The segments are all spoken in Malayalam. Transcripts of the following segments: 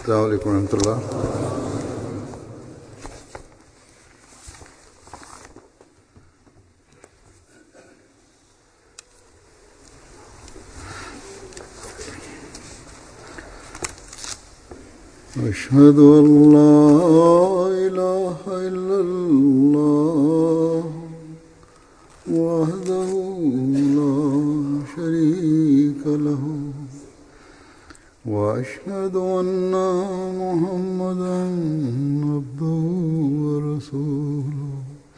السلام عليكم ورحمة الله أشهد أن لا إله إلا الله وحده لا شريك له وأشهد أن محمدا عبده ورسوله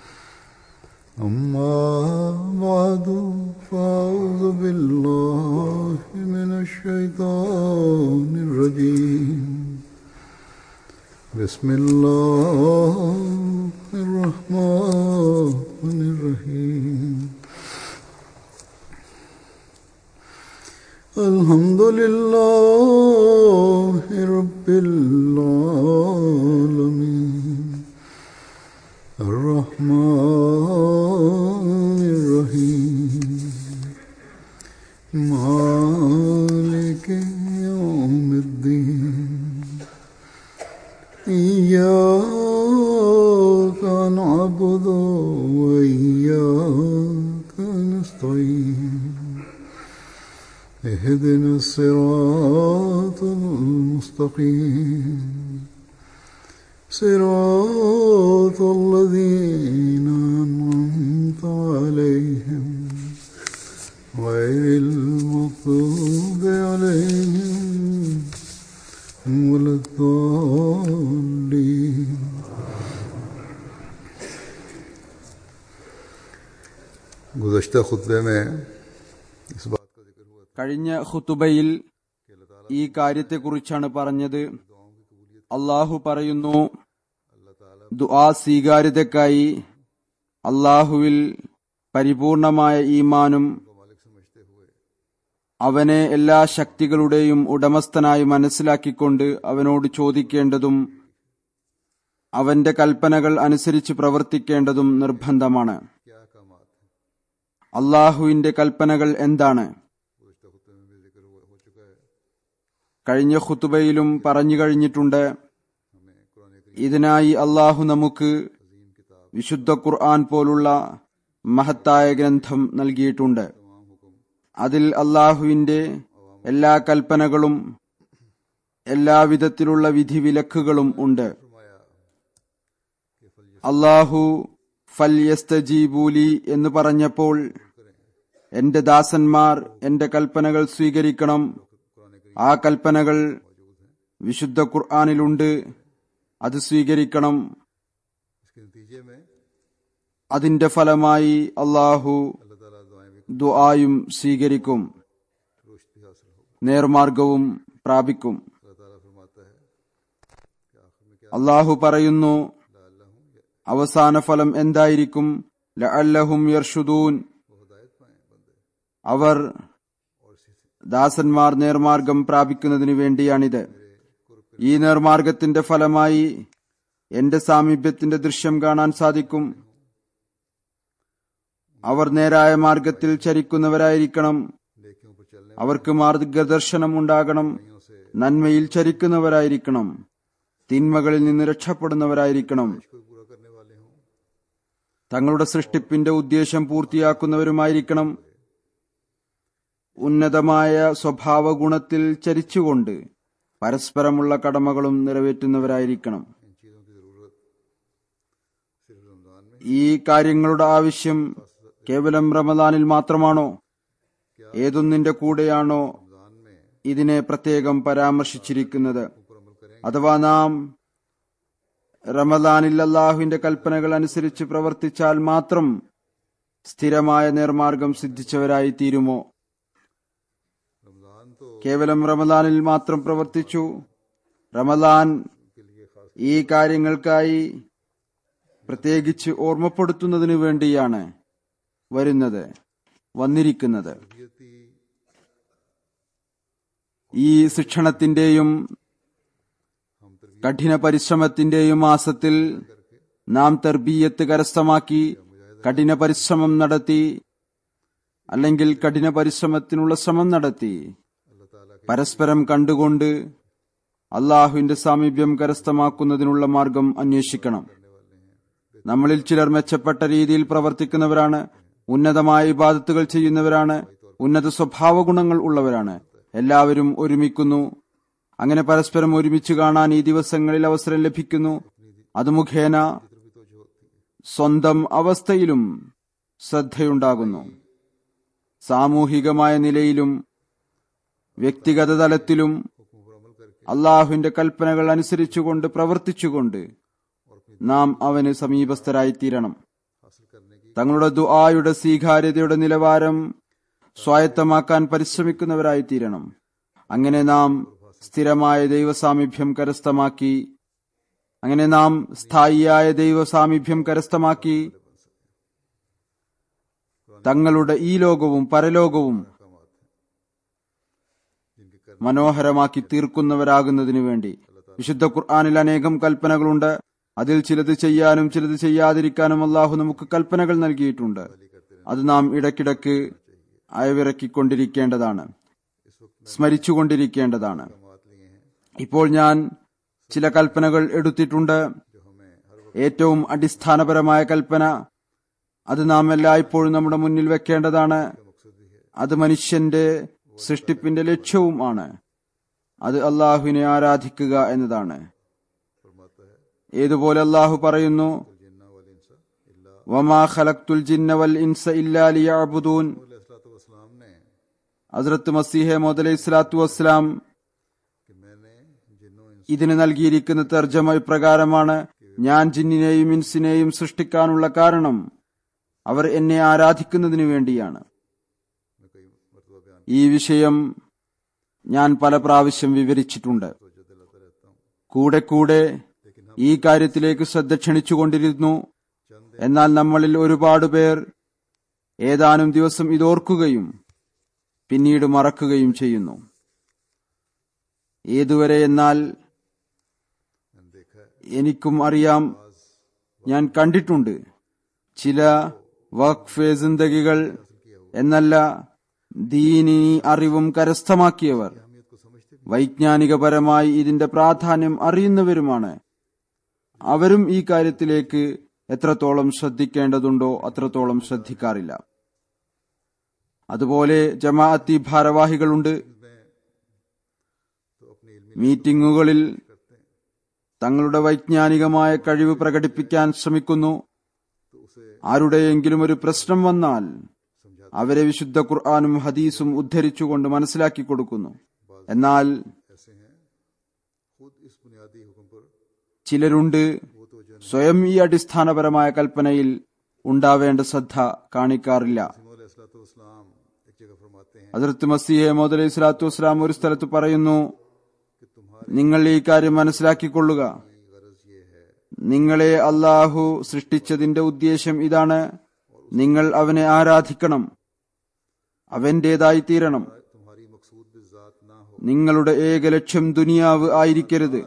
أما بعد فأعوذ بالله من الشيطان الرجيم بسم الله الرحمن الرحيم الحمد لله رب العالمين الرحمن الرحيم مالك يوم الدين إياك نعبد وإياك نستعين اهدنا الصراط المستقيم صراط الذين أنعمت عليهم غير المغضوب عليهم ولا الضالين गुज़श्ता खुतबे में इस बात का जिक्र हुआ കഴിഞ്ഞ ഖുത്തുബയിൽ ഈ കാര്യത്തെക്കുറിച്ചാണ് പറഞ്ഞത് അള്ളാഹു പറയുന്നു ദുആ സ്വീകാര്യതയ്ക്കായി അള്ളാഹുവിൽ പരിപൂർണമായ ഈമാനും അവനെ എല്ലാ ശക്തികളുടെയും ഉടമസ്ഥനായി മനസ്സിലാക്കിക്കൊണ്ട് അവനോട് ചോദിക്കേണ്ടതും അവന്റെ കൽപ്പനകൾ അനുസരിച്ച് പ്രവർത്തിക്കേണ്ടതും നിർബന്ധമാണ് क्या कामात हैं അള്ളാഹുവിന്റെ കൽപ്പനകൾ എന്താണ് गुज़श्ता खुतबे में भी जिक्र हुआ हो चुका है കഴിഞ്ഞ ഖുത്തുബയിലും പറഞ്ഞു കഴിഞ്ഞിട്ടുണ്ട് हमें कुरान ഇതിനായി അള്ളാഹു നമുക്ക് अजीम किताब വിശുദ്ധ ഖുർആൻ പോലുള്ള മഹത്തായ ഗ്രന്ഥം നൽകിയിട്ടുണ്ട് तमाम हुक्म അതിൽ അള്ളാഹുവിന്റെ എല്ലാ കൽപ്പനകളും എല്ലാവിധത്തിലുള്ള വിധിവിലക്കുകളും ഉണ്ട് फरमाया कि फल അള്ളാഹു ഫൽ യസ്തജീബൂലി എന്ന് പറഞ്ഞപ്പോൾ എന്റെ ദാസന്മാർ എന്റെ കൽപ്പനകൾ സ്വീകരിക്കണം ആ കൽപ്പനകൾ വിശുദ്ധ ഖുർആാനിലുണ്ട് അത് സ്വീകരിക്കണം इसके नतीजे में അതിന്റെ ഫലമായി അള്ളാഹു अल्लाह ताला दुआएं भी ദുആയും സ്വീകരിക്കും रुश्त भी हासिल होगा നേർമാർഗവും പ്രാപിക്കും अल्लाह ताला फरमाता है कि आखिर में क्या അള്ളാഹു പറയുന്നു अल्लाह हूँ അവസാന ഫലം എന്തായിരിക്കും ലഅല്ലഹും യർഷുദൂൻ वो हदायत पाए बंदे അവർ और इसी से ദാസന്മാർ നേർമാർഗം പ്രാപിക്കുന്നതിനു വേണ്ടിയാണിത് ഈ നേർമാർഗത്തിന്റെ ഫലമായി എന്റെ സാമീപ്യത്തിന്റെ ദൃശ്യം കാണാൻ സാധിക്കും അവർ നേരായ മാർഗത്തിൽ ചരിക്കുന്നവരായിരിക്കണം नेकियों पर चलने അവർക്ക് മാർഗദർശനം ഉണ്ടാകണം वालों से നന്മയിൽ ചരിക്കുന്നവരായിരിക്കണം തിന്മകളിൽ നിന്ന് രക്ഷപ്പെടുന്നവരായിരിക്കണം को पूरा करने वाले हों തങ്ങളുടെ സൃഷ്ടിപ്പിന്റെ ഉദ്ദേശം പൂർത്തിയാക്കുന്നവരുമായിരിക്കണം ഉന്നതമായ സ്വഭാവ ഗുണത്തിൽ ചരിച്ചുകൊണ്ട് പരസ്പരമുള്ള കടമകളും നിറവേറ്റുന്നവരായിരിക്കണം इन चीज़ों की ज़रूरत सिर्फ रमज़ान में ഈ കാര്യങ്ങളുടെ ആവശ്യം കേവലം റമദാനിൽ മാത്രമാണോ ഏതൊന്നിന്റെ കൂടെയാണോ रमज़ान में ഇതിനെ പ്രത്യേകം പരാമർശിച്ചിരിക്കുന്നത് ऊपर अमल करें അഥവാ നാം റമദാനിൽ അള്ളാഹുവിന്റെ കൽപ്പനകൾ അനുസരിച്ച് പ്രവർത്തിച്ചാൽ മാത്രം സ്ഥിരമായ നേർമാർഗം സിദ്ധിച്ചവരായി തീരുമോ रमज़ान तो കേവലം റമദാനിൽ മാത്രം പ്രവർത്തിച്ചു റമദാൻ के लिए खास ഈ കാര്യങ്ങൾക്കായി പ്രത്യേകിച്ച് ഓർമ്മപ്പെടുത്തുന്നതിനു വേണ്ടിയാണ് വരുന്നത് വന്നിരിക്കുന്നത് तरबियती ഈ ശിക്ഷണത്തിന്റെയും हम तरबियत കഠിന പരിശ്രമത്തിന്റെയും മാസത്തിൽ നാം തർബീയത്ത് കരസ്ഥമാക്കി കഠിന പരിശ്രമം നടത്തി അല്ലെങ്കിൽ കഠിന പരിശ്രമത്തിനുള്ള ശ്രമം നടത്തി अल्लाह ताला के പരസ്പരം കണ്ടുകൊണ്ട് അള്ളാഹുവിന്റെ സാമീപ്യം കരസ്ഥമാക്കുന്നതിനുള്ള മാർഗം അന്വേഷിക്കണം നമ്മളിൽ ചിലർ മെച്ചപ്പെട്ട രീതിയിൽ പ്രവർത്തിക്കുന്നവരാണ് ഉന്നതമായ ഇബാദത്തുകൾ ചെയ്യുന്നവരാണ് ഉന്നത സ്വഭാവ ഗുണങ്ങൾ ഉള്ളവരാണ് എല്ലാവരും ഒരുമിക്കുന്നു അങ്ങനെ പരസ്പരം ഒരുമിച്ച് കാണാൻ ഈ ദിവസങ്ങളിൽ അവസരം ലഭിക്കുന്നു അത് മുഖേന സ്വന്തം അവസ്ഥയിലും ശ്രദ്ധയുണ്ടാകുന്നു സാമൂഹികമായ നിലയിലും വ്യക്തിഗത തലത്തിലും അള്ളാഹുവിന്റെ കൽപ്പനകൾ അനുസരിച്ചുകൊണ്ട് പ്രവർത്തിച്ചുകൊണ്ട് നാം അവന് സമീപസ്ഥരായി തീരണം തങ്ങളുടെ ദുആയുടെ സ്വീകാര്യതയുടെ നിലവാരം സ്വായത്തമാക്കാൻ പരിശ്രമിക്കുന്നവരായി തീരണം അങ്ങനെ നാം സ്ഥിരമായ ദൈവസാമീപ്യം കരസ്ഥമാക്കി അങ്ങനെ നാം സ്ഥായിയായ ദൈവസാമീപ്യം കരസ്ഥമാക്കി തങ്ങളുടെ ഈ ലോകവും പരലോകവും മനോഹരമാക്കി തീർക്കുന്നവരാകുന്നതിനു വേണ്ടി വിശുദ്ധ ഖുർആാനിൽ അനേകം കൽപ്പനകളുണ്ട് അതിൽ ചിലത് ചെയ്യാനും ചിലത് ചെയ്യാതിരിക്കാനും അള്ളാഹു നമുക്ക് കൽപ്പനകൾ നൽകിയിട്ടുണ്ട് അത് നാം ഇടയ്ക്കിടയ്ക്ക് അയവിറക്കിക്കൊണ്ടിരിക്കേണ്ടതാണ് സ്മരിച്ചുകൊണ്ടിരിക്കേണ്ടതാണ് ഇപ്പോൾ ഞാൻ ചില കൽപ്പനകൾ എടുത്തിട്ടുണ്ട് ഏറ്റവും അടിസ്ഥാനപരമായ കൽപ്പന അത് നാം എല്ലായ്പ്പോഴും നമ്മുടെ മുന്നിൽ വെക്കേണ്ടതാണ് അത് മനുഷ്യന്റെ സൃഷ്ടിപ്പിന്റെ ലക്ഷ്യവും ആണ് അത് അള്ളാഹുവിനെ ആരാധിക്കുക എന്നതാണ് ഏതുപോലെ അള്ളാഹു പറയുന്നു വമാ ഖലഖ്തുൽ ജിന്ന വൽ ഇൻസ ഇല്ലാ ലിയഅ്ബുദൂൻ ഹസ്രത്ത് മസീഹെ മോദ് ഇസ്ലാത്തു വസ്സലാം ഇതിന് നൽകിയിരിക്കുന്ന തർജ്ജമ ഇപ്രകാരമാണ് ഞാൻ ജിന്നിനെയും ഇൻസിനെയും സൃഷ്ടിക്കാനുള്ള കാരണം അവർ എന്നെ ആരാധിക്കുന്നതിനു വേണ്ടിയാണ് ഈ വിഷയം ഞാൻ പല പ്രാവശ്യം വിവരിച്ചിട്ടുണ്ട് കൂടെ കൂടെ ഈ കാര്യത്തിലേക്ക് ശ്രദ്ധ ക്ഷണിച്ചുകൊണ്ടിരുന്നു എന്നാൽ നമ്മളിൽ ഒരുപാട് പേർ ഏതാനും ദിവസം ഇതോർക്കുകയും പിന്നീട് മറക്കുകയും ചെയ്യുന്നു ഏതുവരെ എന്നാൽ എനിക്കും അറിയാം ഞാൻ കണ്ടിട്ടുണ്ട് ചില വഖഫ് സിന്ദഗികൾ എന്നല്ല ദീനി അറിവും കരസ്ഥമാക്കിയവർ വൈജ്ഞാനികപരമായി ഇതിന്റെ പ്രാധാന്യം അറിയുന്നവരുമാണ് അവരും ഈ കാര്യത്തിലേക്ക് എത്രത്തോളം ശ്രദ്ധിക്കേണ്ടതുണ്ടോ അത്രത്തോളം ശ്രദ്ധിക്കാറില്ല അതുപോലെ ജമാഅത്തി ഭാരവാഹികളുണ്ട് മീറ്റിംഗുകളിൽ തങ്ങളുടെ വൈജ്ഞാനികമായ കഴിവ് പ്രകടിപ്പിക്കാൻ ശ്രമിക്കുന്നു ആരുടെയെങ്കിലും ഒരു പ്രശ്നം വന്നാൽ അവരെ വിശുദ്ധ ഖുർആാനും ഹദീസും ഉദ്ധരിച്ചുകൊണ്ട് മനസ്സിലാക്കി കൊടുക്കുന്നു എന്നാൽ ചിലരുണ്ട് സ്വയം ഈ അടിസ്ഥാനപരമായ കൽപ്പനയിൽ ഉണ്ടാവേണ്ട ശ്രദ്ധ കാണിക്കാറില്ല അതിർത്ത് മസീഹെ മോദ് അലൈഹി സ്വലാത്തു വസ്സലാം ഒരു സ്ഥലത്ത് പറയുന്നു നിങ്ങൾ ഈ കാര്യം മനസ്സിലാക്കിക്കൊള്ളുക നിങ്ങളെ അള്ളാഹു സൃഷ്ടിച്ചതിന്റെ ഉദ്ദേശം ഇതാണ് നിങ്ങൾ അവനെ ആരാധിക്കണം അവന്റേതായി തീരണം നിങ്ങളുടെ ഏക ലക്ഷ്യം ദുനിയാവ് ആയിരിക്കരുത്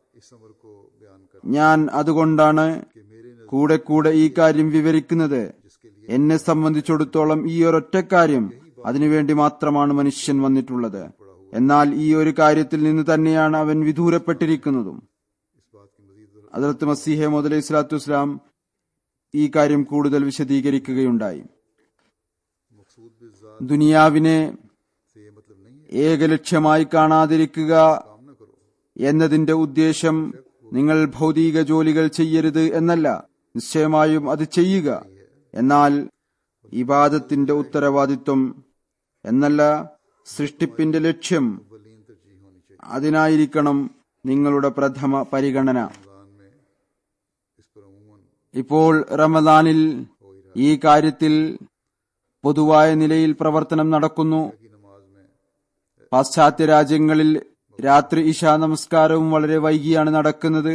ഞാൻ അതുകൊണ്ടാണ് കൂടെ കൂടെ ഈ കാര്യം വിവരിക്കുന്നത് എന്നെ സംബന്ധിച്ചിടത്തോളം ഈ ഒരൊറ്റ കാര്യം അതിനുവേണ്ടി മാത്രമാണ് മനുഷ്യൻ വന്നിട്ടുള്ളത് എന്നാൽ ഈ ഒരു കാര്യത്തിൽ നിന്ന് തന്നെയാണ് അവൻ വിദൂരപ്പെട്ടിരിക്കുന്നതും അതിർത്ത് മസീഹെ മുതലേ ഇസ്ലാത്തു വസ്ലാം ഈ കാര്യം കൂടുതൽ വിശദീകരിക്കുകയുണ്ടായി ദുനിയാവിനെ ഏകലക്ഷ്യമായി കാണാതിരിക്കുക എന്നതിന്റെ ഉദ്ദേശം നിങ്ങൾ ഭൗതിക ജോലികൾ ചെയ്യരുത് എന്നല്ല നിശ്ചയമായും അത് ചെയ്യുക എന്നാൽ ഇബാദത്തിന്റെ ഉത്തരവാദിത്വം എന്നല്ല സൃഷ്ടിപ്പിന്റെ ലക്ഷ്യം അതിനായിരിക്കണം നിങ്ങളുടെ പ്രഥമ പരിഗണന ഇപ്പോൾ റമദാനിൽ ഈ കാര്യത്തിൽ പൊതുവായ നിലയിൽ പ്രവർത്തനം നടക്കുന്നു പാശ്ചാത്യ രാജ്യങ്ങളിൽ രാത്രി ഇഷ നമസ്കാരവും വളരെ വൈകിയാണ് നടക്കുന്നത്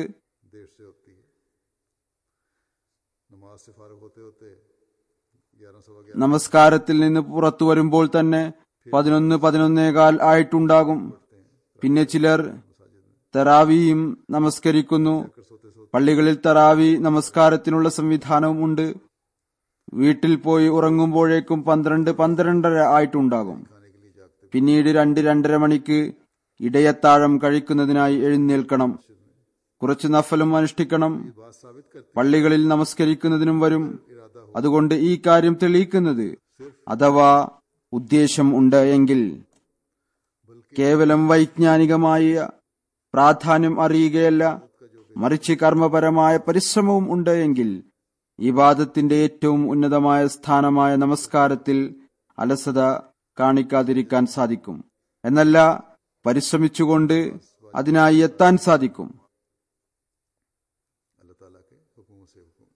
നമസ്കാരത്തിൽ നിന്ന് പുറത്തു വരുമ്പോൾ തന്നെ പതിനൊന്ന് പതിനൊന്നേകാൽ ആയിട്ടുണ്ടാകും പിന്നെ ചിലർ തറാവിയും നമസ്കരിക്കുന്നു പള്ളികളിൽ തറാവി നമസ്കാരത്തിനുള്ള സംവിധാനവും ഉണ്ട് വീട്ടിൽ പോയി ഉറങ്ങുമ്പോഴേക്കും പന്ത്രണ്ട് പന്ത്രണ്ടര ആയിട്ടുണ്ടാകും പിന്നീട് രണ്ട് രണ്ടര മണിക്ക് ഇടയത്താഴം കഴിക്കുന്നതിനായി എഴുന്നേൽക്കണം കുറച്ച് നഫലും അനുഷ്ഠിക്കണം बात साबित करती പള്ളികളിൽ നമസ്കരിക്കുന്നതിനും വരും അതുകൊണ്ട് ഈ കാര്യം തെളിയിക്കുന്നത് അഥവാ ഉദ്ദേശം ഉണ്ട് എങ്കിൽ കേവലം വൈജ്ഞാനികമായ പ്രാധാന്യം അറിയുകയല്ല മറിച്ച് കർമ്മപരമായ പരിശ്രമവും ഉണ്ട് എങ്കിൽ ഇബാദത്തിന്റെ ഏറ്റവും ഉന്നതമായ സ്ഥാനമായ നമസ്കാരത്തിൽ അലസത കാണിക്കാതിരിക്കാൻ സാധിക്കും എന്നല്ല പരിശ്രമിച്ചുകൊണ്ട് അതിനായി എത്താൻ സാധിക്കും अल्लाह ताला के हुक्मों से हुक्म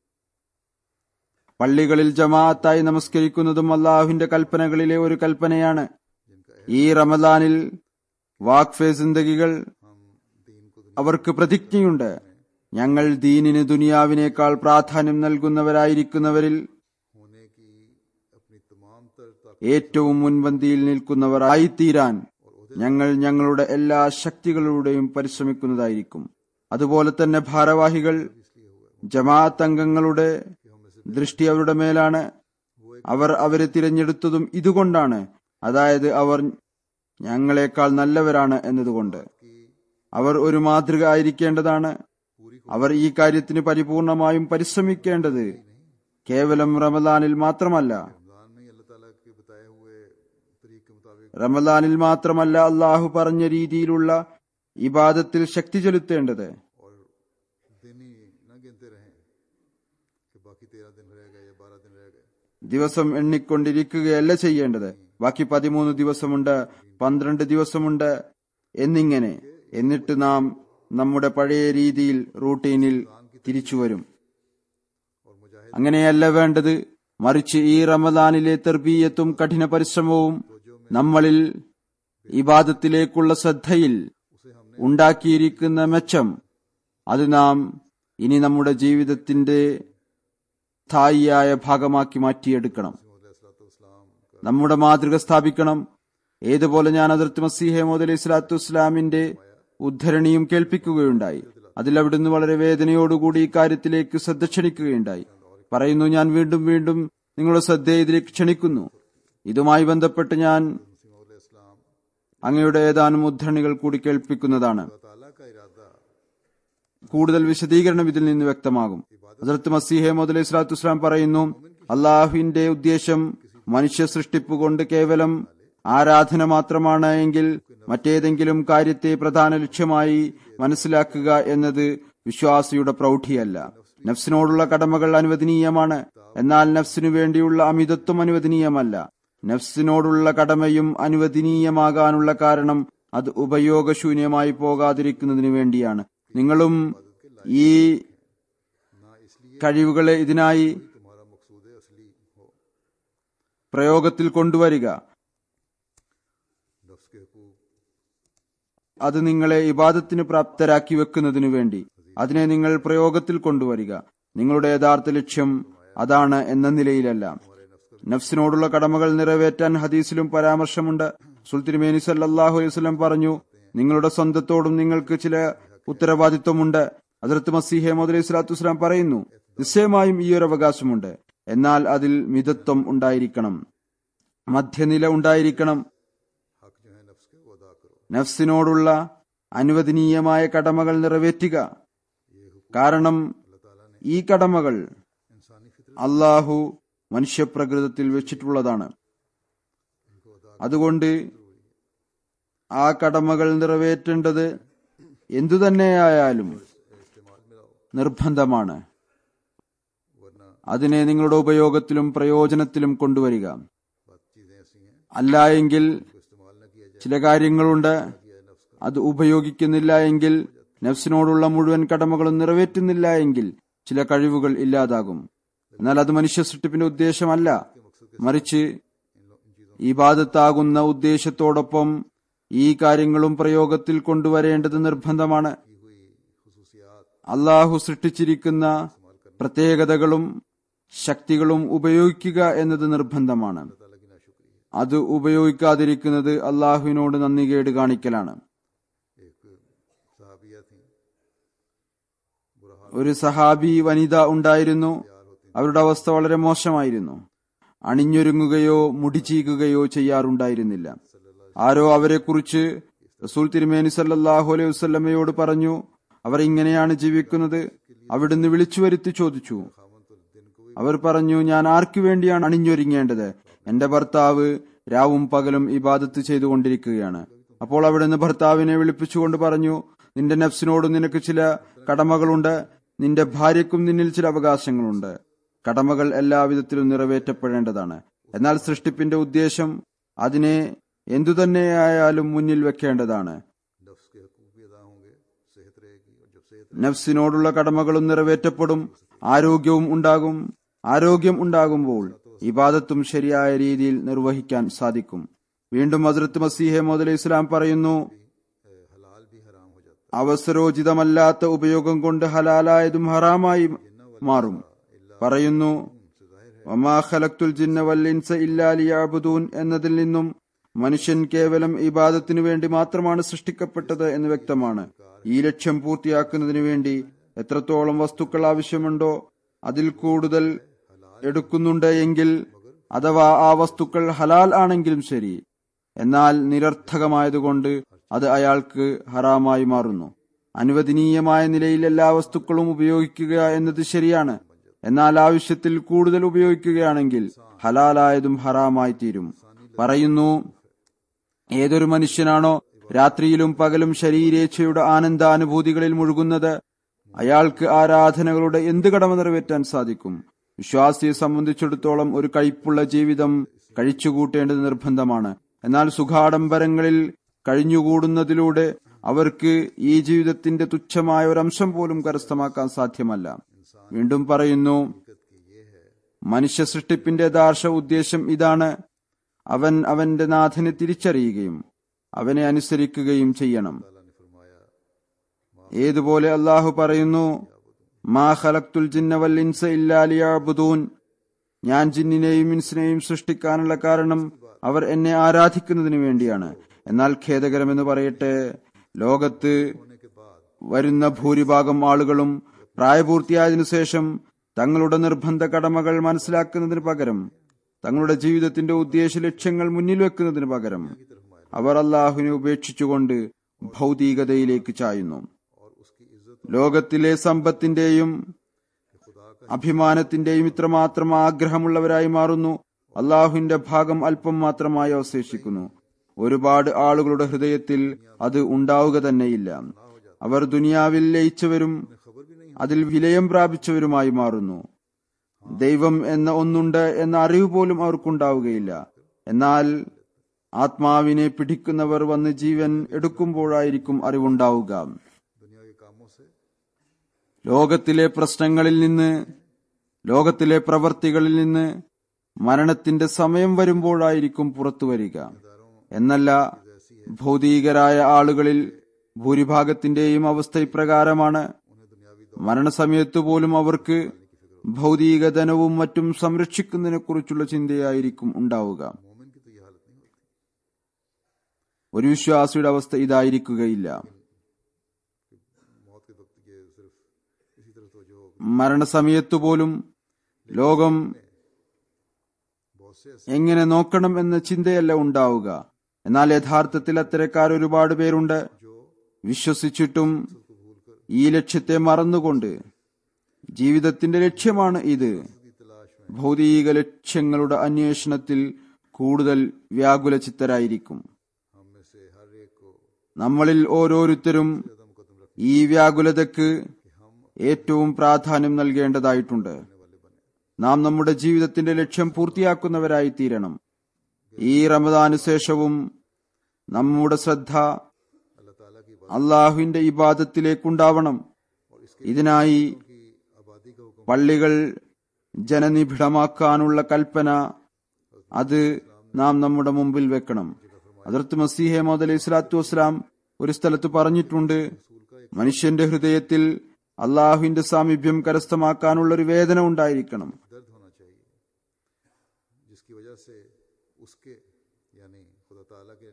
പള്ളികളിൽ ജമാഅത്തായി നമസ്കരിക്കുന്നതും അള്ളാഹുവിന്റെ കൽപ്പനകളിലെ ഒരു കൽപ്പനയാണ് ഈ റമദാനിൽ വാക്ഫെ സിന്ദഗികൾ हम दीन को അവർക്ക് പ്രതിജ്ഞയുണ്ട് ഞങ്ങൾ ദീനിന് ദുനിയാവിനേക്കാൾ പ്രാധാന്യം നൽകുന്നവരായിരിക്കുന്നവരിൽ होने की अपनी तमाम तर ताकत ഏറ്റവും മുൻപന്തിയിൽ നിൽക്കുന്നവരായിത്തീരാൻ ഞങ്ങൾ ഞങ്ങളുടെ എല്ലാ ശക്തികളുടെയും പരിശ്രമിക്കുന്നതായിരിക്കും അതുപോലെ തന്നെ ഭാരവാഹികൾ ജമാഅത്ത് അംഗങ്ങളുടെ ദൃഷ്ടി അവരുടെ മേലാണ് അവർ അവരെ തിരഞ്ഞെടുത്തതും ഇതുകൊണ്ടാണ് അതായത് അവർ ഞങ്ങളെക്കാൾ നല്ലവരാണ് എന്നതുകൊണ്ട് അവർ ഒരു മാതൃക ആയിരിക്കേണ്ടതാണ് അവർ ഈ കാര്യത്തിന് പരിപൂർണമായും പരിശ്രമിക്കേണ്ടത് കേവലം റമദാനിൽ മാത്രമല്ല रमजान में ही अल्लाह ताला के बताए हुए तरीक के मुताबिक റമദാനിൽ മാത്രമല്ല അള്ളാഹു പറഞ്ഞ രീതിയിലുള്ള ഇബാദത്തിൽ ശക്തി ചെലുത്തേണ്ടത് और दिन ही न गिनते रहें कि बाकी तेरह दिन रह गए या बारह दिन रह गए ദിവസം എണ്ണിക്കൊണ്ടിരിക്കുകയല്ല ചെയ്യേണ്ടത് ബാക്കി പതിമൂന്ന് ദിവസമുണ്ട് പന്ത്രണ്ട് ദിവസമുണ്ട് എന്നിങ്ങനെ എന്നിട്ട് നാം നമ്മുടെ പഴയ രീതിയിൽ റൂട്ടീനിൽ തിരിച്ചുവരും और मुजाहिद അങ്ങനെയല്ല വേണ്ടത് മറിച്ച് ഈ റമദാനിലെ തെർബീയത്തും കഠിന പരിശ്രമവും നമ്മളിൽ ഇബാദത്തിലേക്കുള്ള ശ്രദ്ധയിൽ ഉണ്ടാക്കിയിരിക്കുന്ന മെച്ചം അത് നാം ഇനി നമ്മുടെ ജീവിതത്തിന്റെ സ്ഥായിയായ ഭാഗമാക്കി മാറ്റിയെടുക്കണം सलाम का നമ്മുടെ മാതൃക സ്ഥാപിക്കണം ഏതുപോലെ ഞാൻ അതിർത്തി മസീഹമോദ് അലൈഹി സ്വലാത്തു വസ്സലാമിന്റെ ഉദ്ധരണിയും കേൾപ്പിക്കുകയുണ്ടായി അതിൽ അവിടുന്ന് വളരെ വേദനയോടുകൂടി ഈ കാര്യത്തിലേക്ക് ശ്രദ്ധ ക്ഷണിക്കുകയുണ്ടായി പറയുന്നു ഞാൻ വീണ്ടും വീണ്ടും നിങ്ങളുടെ ശ്രദ്ധയെ ഇതിലേക്ക് ക്ഷണിക്കുന്നു ഇതുമായി ബന്ധപ്പെട്ട് ഞാൻ इस्लाम അങ്ങയുടെ ഏതാനും ഉദ്ധരണികൾ കൂടി കേൾപ്പിക്കുന്നതാണ് ताला का इरादा കൂടുതൽ വിശദീകരണം ഇതിൽ നിന്ന് വ്യക്തമാകും ഹസരത്ത് മസീഹെ മുതലേ സ്വലാത്തു വസ്സലാം പറയുന്നു അള്ളാഹുവിന്റെ ഉദ്ദേശം മനുഷ്യ സൃഷ്ടിപ്പ് കൊണ്ട് കേവലം ആരാധന മാത്രമാണ് എങ്കിൽ മറ്റേതെങ്കിലും കാര്യത്തെ പ്രധാന ലക്ഷ്യമായി മനസ്സിലാക്കുക എന്നത് വിശ്വാസിയുടെ പ്രൗഢിയല്ല നഫ്സിനോടുള്ള കടമകൾ അനുവദനീയമാണ് എന്നാൽ നഫ്സിനു വേണ്ടിയുള്ള അമിതത്വം അനുവദനീയമല്ല നഫ്സിനോടുള്ള കടമയും അനുവദനീയമാകാനുള്ള കാരണം അത് ഉപയോഗശൂന്യമായി പോകാതിരിക്കുന്നതിനു വേണ്ടിയാണ് നിങ്ങളും ഈ ना इसलिए കഴിവുകളെ ഇതിനായി तुम्हारा मकसूद असली हो പ്രയോഗത്തിൽ കൊണ്ടുവരിക नफ्स के हकूक അത് നിങ്ങളെ ഇബാദത്തിന് പ്രാപ്തരാക്കി വെക്കുന്നതിനു വേണ്ടി അതിനെ നിങ്ങൾ പ്രയോഗത്തിൽ കൊണ്ടുവരിക നിങ്ങളുടെ യഥാർത്ഥ ലക്ഷ്യം അതാണ് എന്ന നിലയിലല്ല നഫ്സിനോടുള്ള കടമകൾ നിറവേറ്റാൻ ഹദീസിലും പരാമർശമുണ്ട് സുൽത്തിരുമേനി സല്ലാഹു അലൈഹി വസല്ലം പറഞ്ഞു നിങ്ങളുടെ സ്വന്തത്തോടും നിങ്ങൾക്ക് ചില ഉത്തരവാദിത്വമുണ്ട് അതിർത്ത് മസീഹെ അലൈഹി സ്വലാത്തു വസ്സലാം പറയുന്നു നിശ്ചയമായും ഈ ഒരു അവകാശമുണ്ട് എന്നാൽ അതിൽ മിതത്വം ഉണ്ടായിരിക്കണം മധ്യനില ഉണ്ടായിരിക്കണം हक जो है नफ्स के वो अदा करो നഫ്സിനോടുള്ള അനുവദനീയമായ കടമകൾ നിറവേറ്റുക കാരണം ഈ കടമകൾ इंसानी फितर അള്ളാഹു മനുഷ്യപ്രകൃതത്തിൽ വെച്ചിട്ടുള്ളതാണ് അതുകൊണ്ട് ആ കടമകൾ നിറവേറ്റേണ്ടത് എന്തുതന്നെയായാലും इस्तेमाल में लाओ നിർബന്ധമാണ് वरना അതിനെ നിങ്ങളുടെ ഉപയോഗത്തിലും പ്രയോജനത്തിലും കൊണ്ടുവരിക बात चीजें ऐसी हैं അല്ല എങ്കിൽ को इस्तेमाल न किया जाए ചില കാര്യങ്ങളുണ്ട് किया नफ्स का അത് ഉപയോഗിക്കുന്നില്ല എങ്കിൽ നഫ്സിനോടുള്ള മുഴുവൻ കടമകളും നിറവേറ്റുന്നില്ല എങ്കിൽ ചില കഴിവുകൾ ഇല്ലാതാകും എന്നാൽ അത് മനുഷ്യ സൃഷ്ടിപ്പിന്റെ ഉദ്ദേശമല്ല മറിച്ച് ഈ ബാധത്താകുന്ന ഉദ്ദേശത്തോടൊപ്പം ഈ കാര്യങ്ങളും പ്രയോഗത്തിൽ കൊണ്ടുവരേണ്ടത് നിർബന്ധമാണ് की हुई खसूसियात അള്ളാഹു സൃഷ്ടിച്ചിരിക്കുന്ന പ്രത്യേകതകളും ശക്തികളും ഉപയോഗിക്കുക എന്നത് നിർബന്ധമാണ് ताला की नाशुक्री है അത് ഉപയോഗിക്കാതിരിക്കുന്നത് അള്ളാഹുവിനോട് നന്ദികേട് കാണിക്കലാണ് एक सहाबिया थी बुरा हाल ഒരു സഹാബി വനിത ഉണ്ടായിരുന്നു അവരുടെ അവസ്ഥ വളരെ മോശമായിരുന്നു അണിഞ്ഞൊരുങ്ങുകയോ മുടി ചീകുകയോ ചെയ്യാറുണ്ടായിരുന്നില്ല ആരോ അവരെക്കുറിച്ച് റസൂൽ തിരുമേനി സല്ലല്ലാഹു അലൈഹി വസല്ലമയോട് പറഞ്ഞു അവർ ഇങ്ങനെയാണ് ജീവിക്കുന്നത് അവിടുന്ന് വിളിച്ചു വരുത്തി ചോദിച്ചു അവർ പറഞ്ഞു ഞാൻ ആർക്കു വേണ്ടിയാണ് അണിഞ്ഞൊരുങ്ങേണ്ടത് എന്റെ ഭർത്താവ് രാവും പകലും ഇബാദത്ത് ചെയ്തുകൊണ്ടിരിക്കുകയാണ് അപ്പോൾ അവിടുന്ന് ഭർത്താവിനെ വിളിപ്പിച്ചുകൊണ്ട് പറഞ്ഞു നിന്റെ നഫ്സിനോട് നിനക്ക് ചില കടമകളുണ്ട് നിന്റെ ഭാര്യയ്ക്കും നിന്നിൽ ചില അവകാശങ്ങളുണ്ട് കടമകൾ എല്ലാവിധത്തിലും നിറവേറ്റപ്പെടേണ്ടതാണ് എന്നാൽ സൃഷ്ടിപ്പിന്റെ ഉദ്ദേശം അതിനെ എന്തുതന്നെയായാലും മുന്നിൽ വെക്കേണ്ടതാണ് नफ्स के हकूक भी अदा होंगे सेहत रहेगी और जब सेहत നഫ്സിനോടുള്ള കടമകളും നിറവേറ്റപ്പെടും ആരോഗ്യവും ഉണ്ടാകും ആരോഗ്യം ഉണ്ടാകുമ്പോൾ ഇബാദത്തും ശരിയായ രീതിയിൽ നിർവഹിക്കാൻ സാധിക്കും വീണ്ടും ഹസ്രത്ത് മസീഹെ മോദ് ഇസ്ലാം പറയുന്നു रहेगी हलाल भी हराम हो जाता അവസരോചിതമല്ലാത്ത ഉപയോഗം കൊണ്ട് ഹലാലായതും ഹറാമായി മാറും പറയുന്നു വമാ ഖലഖ്തുൽ ജിന്ന വൽ ഇൻസ ഇല്ലാ ലിയഅ്ബുദൂൻ എന്നതിൽ നിന്നും മനുഷ്യൻ കേവലം ഇബാദത്തിനു വേണ്ടി മാത്രമാണ് സൃഷ്ടിക്കപ്പെട്ടത് എന്ന് വ്യക്തമാണ് ഈ ലക്ഷ്യം പൂർത്തിയാക്കുന്നതിനു വേണ്ടി എത്രത്തോളം വസ്തുക്കൾ ആവശ്യമുണ്ടോ അതിൽ കൂടുതൽ എടുക്കുന്നുണ്ട് എങ്കിൽ അഥവാ ആ വസ്തുക്കൾ ഹലാൽ ആണെങ്കിലും ശരി എന്നാൽ നിരർത്ഥകമായതുകൊണ്ട് അത് അയാൾക്ക് ഹറാമായി മാറുന്നു അനുവദനീയമായ നിലയിൽ എല്ലാ വസ്തുക്കളും ഉപയോഗിക്കുക എന്നത് ശരിയാണ് എന്നാൽ ആവശ്യത്തിൽ കൂടുതൽ ഉപയോഗിക്കുകയാണെങ്കിൽ ഹലാലായതും ഹറാമായി തീരും പറയുന്നു ഏതൊരു മനുഷ്യനാണോ രാത്രിയിലും പകലും ശരീരേച്ഛയുടെ ആനന്ദാനുഭൂതികളിൽ മുഴുകുന്നത് അയാൾക്ക് ആരാധനകളുടെ എന്ത് കടമ നിറവേറ്റാൻ സാധിക്കും വിശ്വാസിയെ സംബന്ധിച്ചിടത്തോളം ഒരു കയ്പുള്ള ജീവിതം കഴിച്ചുകൂട്ടേണ്ടത് നിർബന്ധമാണ് എന്നാൽ സുഖാഡംബരങ്ങളിൽ കഴിഞ്ഞുകൂടുന്നതിലൂടെ അവർക്ക് ഈ ജീവിതത്തിന്റെ തുച്ഛമായ ഒരു അംശം പോലും കരസ്ഥമാക്കാൻ സാധ്യമല്ല വീണ്ടും പറയുന്നു മനുഷ്യ സൃഷ്ടിപ്പിന്റെ യഥാർത്ഥ ഉദ്ദേശം ഇതാണ് അവൻ അവന്റെ നാഥനെ തിരിച്ചറിയുകയും അവനെ അനുസരിക്കുകയും ചെയ്യണം ഏതുപോലെ അള്ളാഹു പറയുന്നു മാ ഖലഖ്തുൽ ജിന്ന വൽ ഇൻസ ഇല്ലാ ലിയഅ്ബുദൂൻ ഞാൻ ജിന്നിനെയും ഇൻസിനെയും സൃഷ്ടിക്കാനുള്ള കാരണം അവർ എന്നെ ആരാധിക്കുന്നതിന് വേണ്ടിയാണ് എന്നാൽ ഖേദകരമെന്ന് പറയട്ടെ ലോകത്ത് വരുന്ന ഭൂരിഭാഗം ആളുകളും പ്രായപൂർത്തിയായതിനു ശേഷം തങ്ങളുടെ നിർബന്ധ കടമകൾ മനസ്സിലാക്കുന്നതിന് പകരം തങ്ങളുടെ ജീവിതത്തിന്റെ ഉദ്ദേശ ലക്ഷ്യങ്ങൾ മുന്നിൽ വെക്കുന്നതിന് പകരം അവർ അള്ളാഹുവിനെ ഉപേക്ഷിച്ചുകൊണ്ട് ഭൗതികതയിലേക്ക് ചായുന്നു ലോകത്തിലെ സമ്പത്തിന്റെയും അഭിമാനത്തിന്റെയും ഇത്രമാത്രം ആഗ്രഹമുള്ളവരായി മാറുന്നു അള്ളാഹുവിന്റെ ഭാഗം അല്പം മാത്രമായി അവശേഷിക്കുന്നു ഒരുപാട് ആളുകളുടെ ഹൃദയത്തിൽ അത് ഉണ്ടാവുക തന്നെയില്ല അവർ ദുനിയാവിൽ ലയിച്ചവരും അതിൽ വിലയം പ്രാപിച്ചവരുമായി മാറുന്നു ദൈവം എന്ന ഒന്നുണ്ട് എന്ന അറിവ് പോലും അവർക്കുണ്ടാവുകയില്ല എന്നാൽ ആത്മാവിനെ പിടിക്കുന്നവർ വന്ന് ജീവൻ എടുക്കുമ്പോഴായിരിക്കും അറിവുണ്ടാവുക दुनिया के कामों से ലോകത്തിലെ പ്രശ്നങ്ങളിൽ നിന്ന് ലോകത്തിലെ പ്രവർത്തികളിൽ നിന്ന് മരണത്തിന്റെ സമയം വരുമ്പോഴായിരിക്കും പുറത്തു വരിക എന്നല്ല ഭൗതികരായ ആളുകളിൽ ഭൂരിഭാഗത്തിന്റെയും അവസ്ഥ ഇപ്രകാരമാണ് മരണസമയത്ത് പോലും അവർക്ക് ഭൗതിക ധനവും മറ്റും സംരക്ഷിക്കുന്നതിനെ കുറിച്ചുള്ള ചിന്തയായിരിക്കും ഉണ്ടാവുക मोमिन की तो ये हालत नहीं होती ഒരു വിശ്വാസിയുടെ അവസ്ഥ ഇതായിരിക്കുകയില്ല मौत के वक्त ये सिर्फ इसी तरह तो जो മരണസമയത്ത് പോലും ലോകം बहुत से ऐसे എങ്ങനെ നോക്കണം എന്ന ചിന്തയല്ല ഉണ്ടാവുക എന്നാൽ യഥാർത്ഥത്തിൽ അത്തരക്കാർ ഒരുപാട് പേരുണ്ട് വിശ്വസിച്ചിട്ടും ഈ ലക്ഷ്യത്തെ മറന്നുകൊണ്ട് ജീവിതത്തിന്റെ ലക്ഷ്യമാണ് ഇത് ഭൗതിക ലക്ഷ്യങ്ങളുടെ അന്വേഷണത്തിൽ കൂടുതൽ വ്യാകുല ചിത്തരായിരിക്കും हम में से हर एक को നമ്മളിൽ ഓരോരുത്തരും ഈ വ്യാകുലതയ്ക്ക് ഏറ്റവും പ്രാധാന്യം നൽകേണ്ടതായിട്ടുണ്ട് നാം നമ്മുടെ ജീവിതത്തിന്റെ ലക്ഷ്യം പൂർത്തിയാക്കുന്നവരായി തീരണം ഈ റമദാനു ശേഷവും നമ്മുടെ ശ്രദ്ധ अल्लाह ताला की അള്ളാഹുവിന്റെ ഇബാദത്തിലേക്കുണ്ടാവണം ഇതിനായി की आबादी का हुक्म പള്ളികൾ ജനനിബിഡമാക്കാനുള്ള കൽപ്പന അത് നാം നമ്മുടെ മുമ്പിൽ വെക്കണം അതിർത്ത് മസീഹെ മോദ് അലൈഹി സ്വലാത്തു വസ്സലാം ഒരു സ്ഥലത്ത് പറഞ്ഞിട്ടുണ്ട് മനുഷ്യന്റെ ഹൃദയത്തിൽ അള്ളാഹുവിന്റെ സാമീപ്യം കരസ്ഥമാക്കാനുള്ള ഒരു വേദന ഉണ്ടായിരിക്കണം दर्द होना चाहिए जिसकी वजह से उसके यानी खुदा ताला के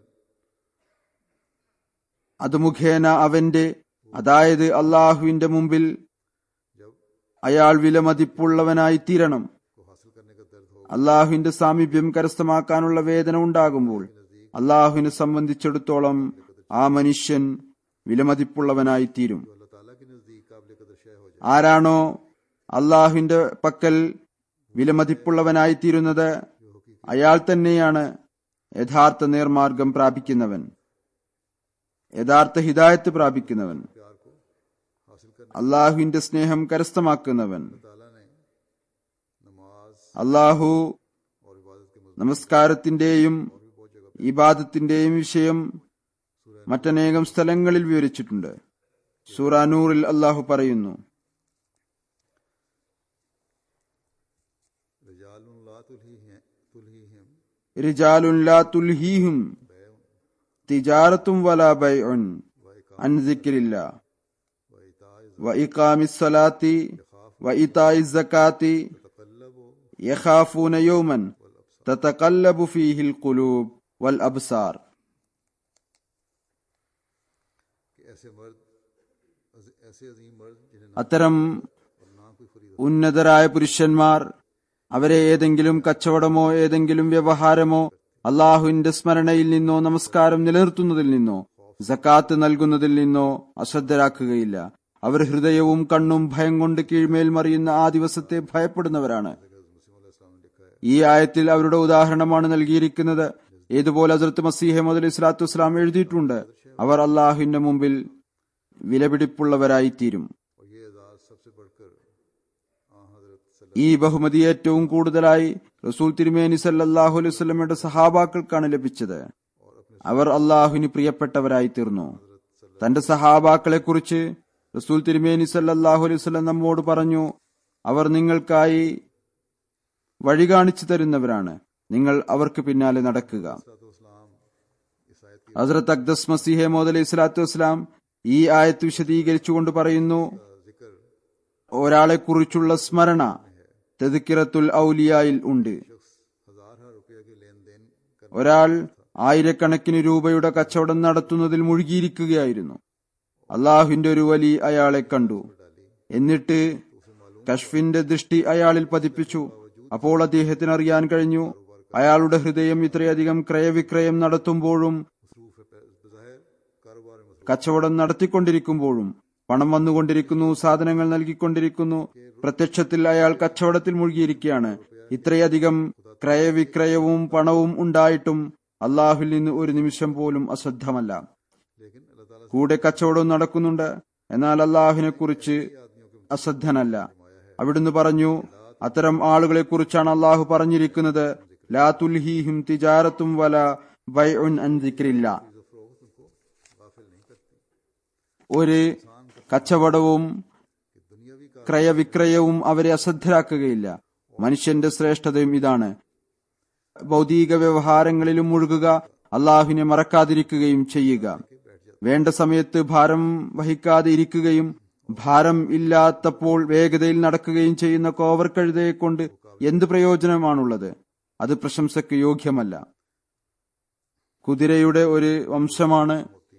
അത് മുഖേന അവന്റെ അതായത് അള്ളാഹുവിന്റെ മുമ്പിൽ അയാൾ വിലമതിപ്പുള്ളവനായി തീരണം को हासिल करने का दर्द हो അള്ളാഹുവിന്റെ സാമീപ്യം കരസ്ഥമാക്കാനുള്ള വേദന ഉണ്ടാകുമ്പോൾ അള്ളാഹുവിനെ സംബന്ധിച്ചിടത്തോളം ആ മനുഷ്യൻ വിലമതിപ്പുള്ളവനായിത്തീരും जो अल्लाह ताला के नजदीक काबिल कदर शय हो जाए ആരാണോ അള്ളാഹുവിന്റെ പക്കൽ വിലമതിപ്പുള്ളവനായിത്തീരുന്നത് അയാൾ തന്നെയാണ് യഥാർത്ഥ നേർമാർഗം പ്രാപിക്കുന്നവൻ യഥാർത്ഥ ഹിദായത്ത് പ്രാപിക്കുന്നവൻ प्यार को हासिल करने അള്ളാഹുവിന്റെ സ്നേഹം കരസ്ഥമാക്കുന്നവൻ ताला ने नमाज അള്ളാഹു और इबादत के मजमून നമസ്കാരത്തിന്റെയും भी बहुत जगह ഇബാദത്തിന്റെയും വിഷയം മറ്റനേകം സ്ഥലങ്ങളിൽ വിവരിച്ചിട്ടുണ്ട് സൂറാനൂറിൽ അള്ളാഹു പറയുന്നു रजाल ला तुलही हैं तुलही हिम റിജാലുൻ ലാ തുൽഹീഹും തിജാറത്തും വലാ ബൈഉൻ അൻ ദിക്രില്ലാ व इताए വ ഇഖാമിസ് സലാത്തി വ ഇതാഇസ് സകാത്തി तकल्लब യഖാഫൂന യൗമൻ തതഖല്ലബു ഫീഹിൽ ഖുലൂബ് വൽ അബ്സാർ कि ऐसे मर्द अज- ऐसे अजीम मर्द जिन्हें ना അത്തരം और ना कोई फरीद ഉന്നതരായ പുരുഷന്മാർ അവരെ ഏതെങ്കിലും കച്ചവടമോ ഏതെങ്കിലും വ്യവഹാരമോ അള്ളാഹുവിന്റെ സ്മരണയിൽ നിന്നോ നമസ്കാരം നിലനിർത്തുന്നതിൽ നിന്നോ സക്കാത്ത് നൽകുന്നതിൽ നിന്നോ അശ്രദ്ധരാക്കുകയില്ല അവർ ഹൃദയവും കണ്ണും ഭയം കൊണ്ട് കീഴ്മേൽ മറിയുന്ന ആ ദിവസത്തെ ഭയപ്പെടുന്നവരാണ് ഈ ആയത്തിൽ അവരുടെ ഉദാഹരണമാണ് നൽകിയിരിക്കുന്നത് ഏതുപോലെ ഹസരത്ത് മസീഹ് മുതൽ ഇസ്ലാത്തു വസ്സലാം എഴുതിയിട്ടുണ്ട് അവർ അള്ളാഹുവിന്റെ മുമ്പിൽ വിലപിടിപ്പുള്ളവരായിത്തീരും और ये एजाज सबसे बढ़कर आ हजरत सल्लल्लाहु ഈ ബഹുമതി ഏറ്റവും കൂടുതലായി റസൂൽ തിരുമേനി സല്ലല്ലാഹു അലൈഹി വസല്ലമയുടെ സഹാബാക്കൾക്കാണ് ലഭിച്ചത് അവർ അള്ളാഹുവിന് പ്രിയപ്പെട്ടവരായി തീർന്നു തന്റെ സഹാബാക്കളെ കുറിച്ച് റസൂൽ തിരുമേനി സല്ലല്ലാഹു അലൈഹി വസല്ലം നമ്മോട് പറഞ്ഞു അവർ നിങ്ങൾക്കായി വഴി കാണിച്ചു തരുന്നവരാണ് നിങ്ങൾ അവർക്ക് പിന്നാലെ നടക്കുക वसलाम इस आयत की ഹസ്രത്ത് അക്ദസ് മസീഹെ മോദ് അലൈഹി സ്വലാത്തു വസ്സലാം ഈ ആയത്ത് വിശദീകരിച്ചുകൊണ്ട് പറയുന്നു जिक्र ഒരാളെ കുറിച്ചുള്ള സ്മരണ തെതുക്കിറത്തുൽ ഔലിയായിൽ ഉണ്ട് हजार हजार रुपये के लेन देन कर ഒരാൾ ആയിരക്കണക്കിന് രൂപയുടെ കച്ചവടം നടത്തുന്നതിൽ മുഴുകിയിരിക്കുകയായിരുന്നു അള്ളാഹുവിന്റെ ഒരു വലി അയാളെ കണ്ടു എന്നിട്ട് കഷ്ഫിന്റെ ദൃഷ്ടി അയാളിൽ പതിപ്പിച്ചു അപ്പോൾ അദ്ദേഹത്തിന് അറിയാൻ കഴിഞ്ഞു അയാളുടെ ഹൃദയം ഇത്രയധികം ക്രയവിക്രയം നടത്തുമ്പോഴും मसरूफ है बज़ाहिर कारोबार में मसरूफ കച്ചവടം നടത്തിക്കൊണ്ടിരിക്കുമ്പോഴും പണം വന്നുകൊണ്ടിരിക്കുന്നു സാധനങ്ങൾ നൽകിക്കൊണ്ടിരിക്കുന്നു പ്രത്യക്ഷത്തിൽ അയാൾ കച്ചവടത്തിൽ മുഴുകിയിരിക്കുകയാണ് ഇത്രയധികം ക്രയവിക്രയവും പണവും ഉണ്ടായിട്ടും അള്ളാഹുൽ നിന്ന് ഒരു നിമിഷം പോലും അശ്രദ്ധമല്ല लेकिन अल्लाह ताला കൂടെ കച്ചവടവും നടക്കുന്നുണ്ട് എന്നാൽ അള്ളാഹുവിനെ കുറിച്ച് അശ്രദ്ധനല്ല അവിടുന്ന് പറഞ്ഞു അത്തരം ആളുകളെ കുറിച്ചാണ് അള്ളാഹു പറഞ്ഞിരിക്കുന്നത് ലാ തുൽഹീഹിം തിജാരത്തും വല ബൈഉൻ അൻ ദിക്രില്ല गाफिल नहीं करती ഒരു കച്ചവടവും कि दुनियावी का ക്രയവിക്രയവും അവരെ അശ്രദ്ധരാക്കുകയില്ല മനുഷ്യന്റെ ശ്രേഷ്ഠതയും ഇതാണ് ഭൗതിക വ്യവഹാരങ്ങളിലും മുഴുകുക അള്ളാഹുവിനെ മറക്കാതിരിക്കുകയും ചെയ്യുക വേണ്ട സമയത്ത് ഭാരം വഹിക്കാതെ ഇരിക്കുകയും ഭാരം ഇല്ലാത്തപ്പോൾ വേഗതയിൽ നടക്കുകയും ചെയ്യുന്ന കോവർ കഴുതയെ കൊണ്ട് എന്ത് പ്രയോജനമാണുള്ളത് അത് പ്രശംസയ്ക്ക് യോഗ്യമല്ല കുതിരയുടെ ഒരു വംശമാണ്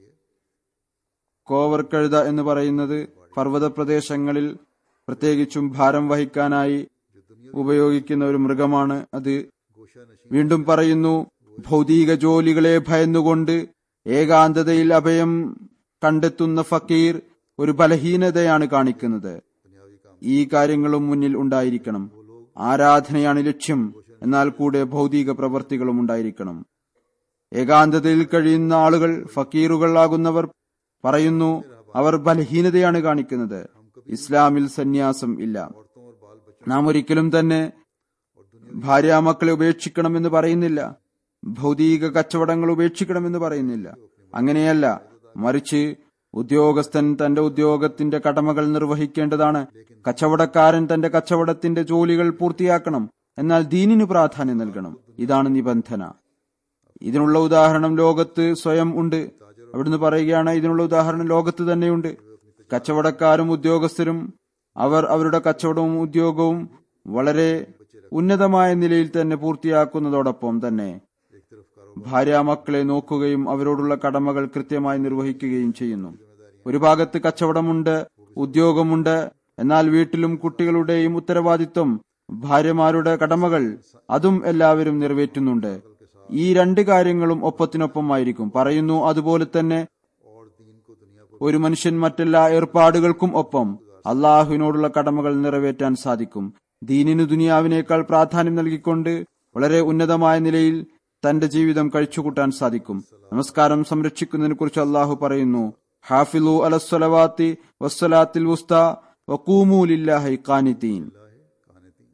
കോവർ കഴുത എന്ന് പറയുന്നത് പർവ്വത പ്രദേശങ്ങളിൽ പ്രത്യേകിച്ചും ഭാരം വഹിക്കാനായി ഉപയോഗിക്കുന്ന ഒരു മൃഗമാണ് അത് गोशा नशी വീണ്ടും പറയുന്നു ഭൗതിക ജോലികളെ ഭയന്നുകൊണ്ട് ഏകാന്തതയിൽ അഭയം കണ്ടെത്തുന്ന ഫക്കീർ ഒരു ബലഹീനതയാണ് കാണിക്കുന്നത് दुनियावी काम ഈ കാര്യങ്ങളും മുന്നിൽ ഉണ്ടായിരിക്കണം ആരാധനയാണ് ലക്ഷ്യം എന്നാൽ കൂടെ ഭൗതിക പ്രവർത്തികളും ഉണ്ടായിരിക്കണം ഏകാന്തതയിൽ കഴിയുന്ന ആളുകൾ ഫക്കീറുകളാകുന്നവർ പറയുന്നു അവർ ബലഹീനതയാണ് കാണിക്കുന്നത് ഇസ്ലാമിൽ സന്യാസം ഇല്ല औरतों और बाल बच्चों നാം ഒരിക്കലും തന്നെ ഭാര്യാമക്കളെ ഉപേക്ഷിക്കണമെന്ന് പറയുന്നില്ല ഭൗതിക കച്ചവടങ്ങൾ ഉപേക്ഷിക്കണമെന്ന് പറയുന്നില്ല അങ്ങനെയല്ല മറിച്ച് ഉദ്യോഗസ്ഥൻ തന്റെ ഉദ്യോഗത്തിന്റെ കടമകൾ നിർവഹിക്കേണ്ടതാണ് കച്ചവടക്കാരൻ തന്റെ കച്ചവടത്തിന്റെ ജോലികൾ പൂർത്തിയാക്കണം എന്നാൽ ദീനിന് പ്രാധാന്യം നൽകണം ഇതാണ് നിബന്ധന ഇതിനുള്ള ഉദാഹരണം ലോകത്ത് സ്വയം ഉണ്ട് അവിടുന്ന് പറയുകയാണ് ഇതിനുള്ള ഉദാഹരണം ലോകത്ത് തന്നെയുണ്ട് കച്ചവടക്കാരും ഉദ്യോഗസ്ഥരും അവർ അവരുടെ കച്ചവടവും ഉദ്യോഗവും വളരെ ഉന്നതമായ നിലയിൽ തന്നെ പൂർത്തിയാക്കുന്നതോടൊപ്പം തന്നെ एक तरफ कारोबार ഭാര്യ മക്കളെ നോക്കുകയും അവരോടുള്ള കടമകൾ കൃത്യമായി നിർവഹിക്കുകയും ചെയ്യുന്നു ഒരു ഭാഗത്ത് കച്ചവടമുണ്ട് ഉദ്യോഗമുണ്ട് എന്നാൽ വീട്ടിലും കുട്ടികളുടെയും ഉത്തരവാദിത്വം ഭാര്യമാരുടെ കടമകൾ അതും എല്ലാവരും നിറവേറ്റുന്നുണ്ട് ഈ രണ്ട് കാര്യങ്ങളും ഒപ്പത്തിനൊപ്പമായിരിക്കും പറയുന്നു അതുപോലെ തന്നെ ഒരു മനുഷ്യൻ മറ്റെല്ലാ ഏർപ്പാടുകൾക്കും ഒപ്പം അള്ളാഹുവിനോടുള്ള കടമകൾ നിറവേറ്റാൻ സാധിക്കും ദീനിനു ദുനിയാവിനേക്കാൾ പ്രാധാന്യം നൽകിക്കൊണ്ട് വളരെ ഉന്നതമായ നിലയിൽ തന്റെ ജീവിതം കഴിച്ചുകൂട്ടാൻ സാധിക്കും നമസ്കാരം സംരക്ഷിക്കുന്നതിനെ കുറിച്ച് അള്ളാഹു പറയുന്നു ഹാഫിലു അലസ്വലവാത്തി വസ്സലാത്തിൽ വുസ്ത വക്കൂമൂലില്ലാഹി ഖാനിത്തീൻ काने तीन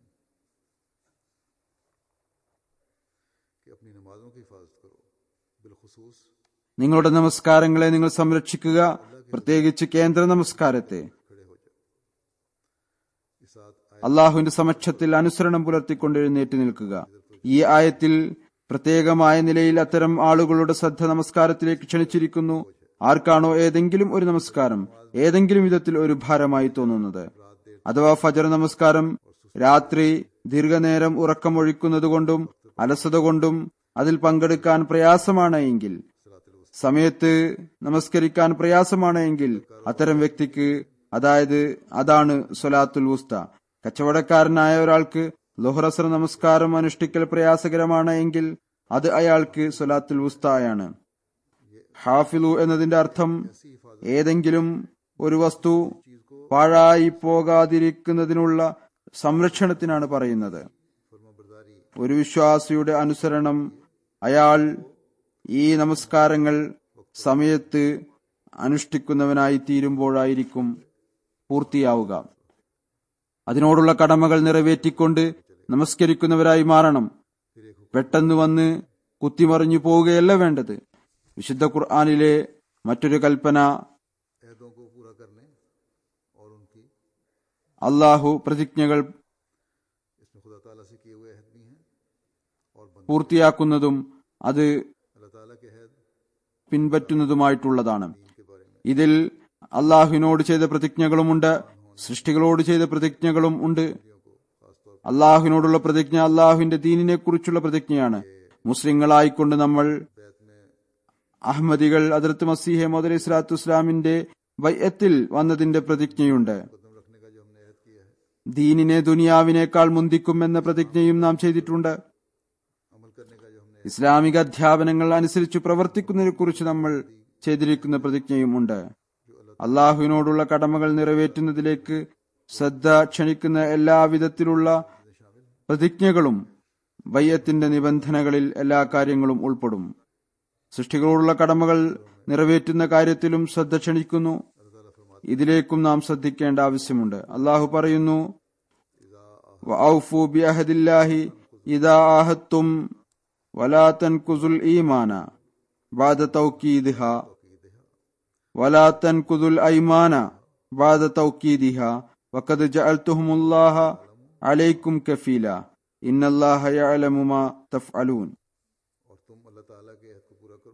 कि अपनी नमाजों की हिफाजत करो बिलखसूस നിങ്ങളുടെ നമസ്കാരങ്ങളെ നിങ്ങൾ സംരക്ഷിക്കുക പ്രത്യേകിച്ച് കേന്ദ്ര നമസ്കാരത്തെ खड़े हो जाओ इस साथ आय അള്ളാഹുവിന്റെ സമക്ഷത്തിൽ അനുസരണം പുലർത്തിക്കൊണ്ട് എഴുന്നേറ്റ് നിൽക്കുക ഈ ആയത്തിൽ പ്രത്യേകമായ നിലയിൽ അത്തരം ആളുകളുടെ ശ്രദ്ധ നമസ്കാരത്തിലേക്ക് ക്ഷണിച്ചിരിക്കുന്നു ആർക്കാണോ ഏതെങ്കിലും ഒരു നമസ്കാരം ഏതെങ്കിലും വിധത്തിൽ ഒരു ഭാരമായി തോന്നുന്നത് അഥവാ ഫജർ നമസ്കാരം രാത്രി ദീർഘനേരം ഉറക്കമൊഴിക്കുന്നതുകൊണ്ടും അലസത കൊണ്ടും അതിൽ പങ്കെടുക്കാൻ പ്രയാസമാണ് എങ്കിൽ സമയത്ത് നമസ്കരിക്കാൻ പ്രയാസമാണ് എങ്കിൽ അത്തരം വ്യക്തിക്ക് അതായത് അതാണ് സൊലാത്തുൽ ഉസ്ത കച്ചവടക്കാരനായ ഒരാൾക്ക് ലൊഹറസർ നമസ്കാരം അനുഷ്ഠിക്കൽ പ്രയാസകരമാണ് എങ്കിൽ അത് അയാൾക്ക് സൊലാത്തുൽ ഉസ്തായാണ് ഹാഫിലു എന്നതിന്റെ അർത്ഥം ഏതെങ്കിലും ഒരു വസ്തു പാഴായി പോകാതിരിക്കുന്നതിനുള്ള സംരക്ഷണത്തിനാണ് പറയുന്നത് ഒരു വിശ്വാസിയുടെ അനുസരണം അയാൾ ഈ നമസ്കാരങ്ങൾ സമയത്ത് അനുഷ്ഠിക്കുന്നവനായി തീരുമ്പോഴായിരിക്കും പൂർത്തിയാവുക അതിനോടുള്ള കടമകൾ നിറവേറ്റിക്കൊണ്ട് നമസ്കരിക്കുന്നവരായി മാറണം പെട്ടെന്ന് വന്ന് കുത്തിമറിഞ്ഞു പോവുകയല്ല വേണ്ടത് വിശുദ്ധ ഖുർആാനിലെ മറ്റൊരു കൽപ്പന अहदों को पूरा करने और उनकी അള്ളാഹു പ്രതിജ്ഞകൾ इसमें खुदा ताला से किए हुए अहद भी हैं और बंद പൂർത്തിയാക്കുന്നതും അത് अल्लाह ताला के अहद പിൻപറ്റുന്നതുമായിട്ടുള്ളതാണ് के बारे में ഇതിൽ അള്ളാഹുവിനോട് ചെയ്ത പ്രതിജ്ഞകളുമുണ്ട് സൃഷ്ടികളോട് ചെയ്ത പ്രതിജ്ഞകളും ഉണ്ട് അള്ളാഹുവിനോടുള്ള പ്രതിജ്ഞ അള്ളാഹുവിന്റെ ദീനിനെ കുറിച്ചുള്ള പ്രതിജ്ഞയാണ് മുസ്ലിങ്ങളായിക്കൊണ്ട് നമ്മൾ बैत में അഹമ്മദികൾ അതിർത്ത് മസീഹെ മോദ് ഇസ്ലാത്തു ഇസ്ലാമിന്റെ വയ്യത്തിൽ വന്നതിന്റെ പ്രതിജ്ഞയുണ്ട് कदम रखने का जो हमने अहद किया है ദീനിനെ ദുനിയാവിനേക്കാൾ മുന്തിക്കും എന്ന പ്രതിജ്ഞയും നാം ചെയ്തിട്ടുണ്ട് अमल करने का जो हमने ഇസ്ലാമിക അധ്യാപനങ്ങൾ അനുസരിച്ച് പ്രവർത്തിക്കുന്നതിനെ കുറിച്ച് നമ്മൾ ചെയ്തിരിക്കുന്ന പ്രതിജ്ഞയും ഉണ്ട് അള്ളാഹുവിനോടുള്ള കടമകൾ നിറവേറ്റുന്നതിലേക്ക് ശ്രദ്ധ ക്ഷണിക്കുന്ന എല്ലാവിധത്തിലുള്ള പ്രതിജ്ഞകളും വയ്യത്തിന്റെ നിബന്ധനകളിൽ എല്ലാ കാര്യങ്ങളും ഉൾപ്പെടും സൃഷ്ടികളോടുള്ള കടമകൾ നിറവേറ്റുന്ന കാര്യത്തിലും ശ്രദ്ധ ക്ഷണിക്കുന്നു ഇതിലേക്കും നാം ശ്രദ്ധിക്കേണ്ട ആവശ്യമുണ്ട് അള്ളാഹു പറയുന്നു وأوفوا بعهد الله إذا عاهدتم ولا تنقضوا الإيمان بعد توكيدها ولا تنقضوا الأيمان بعد توكيدها وقد جعلتهم الله عليكم كفيلا إن الله يعلم ما تفعلون और तुम अल्लाह ताला के अहद को पूरा करो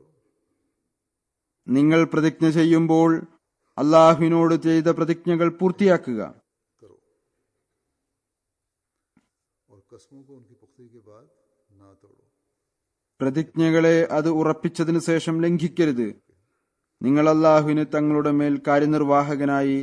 നിങ്ങൾ പ്രതിജ്ഞ ചെയ്യുമ്പോൾ അള്ളാഹുവിനോട് ചെയ്ത പ്രതിജ്ഞകൾ പൂർത്തിയാക്കുക करो और कस्मों को उनकी पुख्तगी के बाद ना तोड़ो പ്രതിജ്ഞകളെ അത് ഉറപ്പിച്ചതിനു ശേഷം ലംഘിക്കരുത് നിങ്ങൾ അള്ളാഹുവിന് തങ്ങളുടെ മേൽ കാര്യനിർവാഹകനായി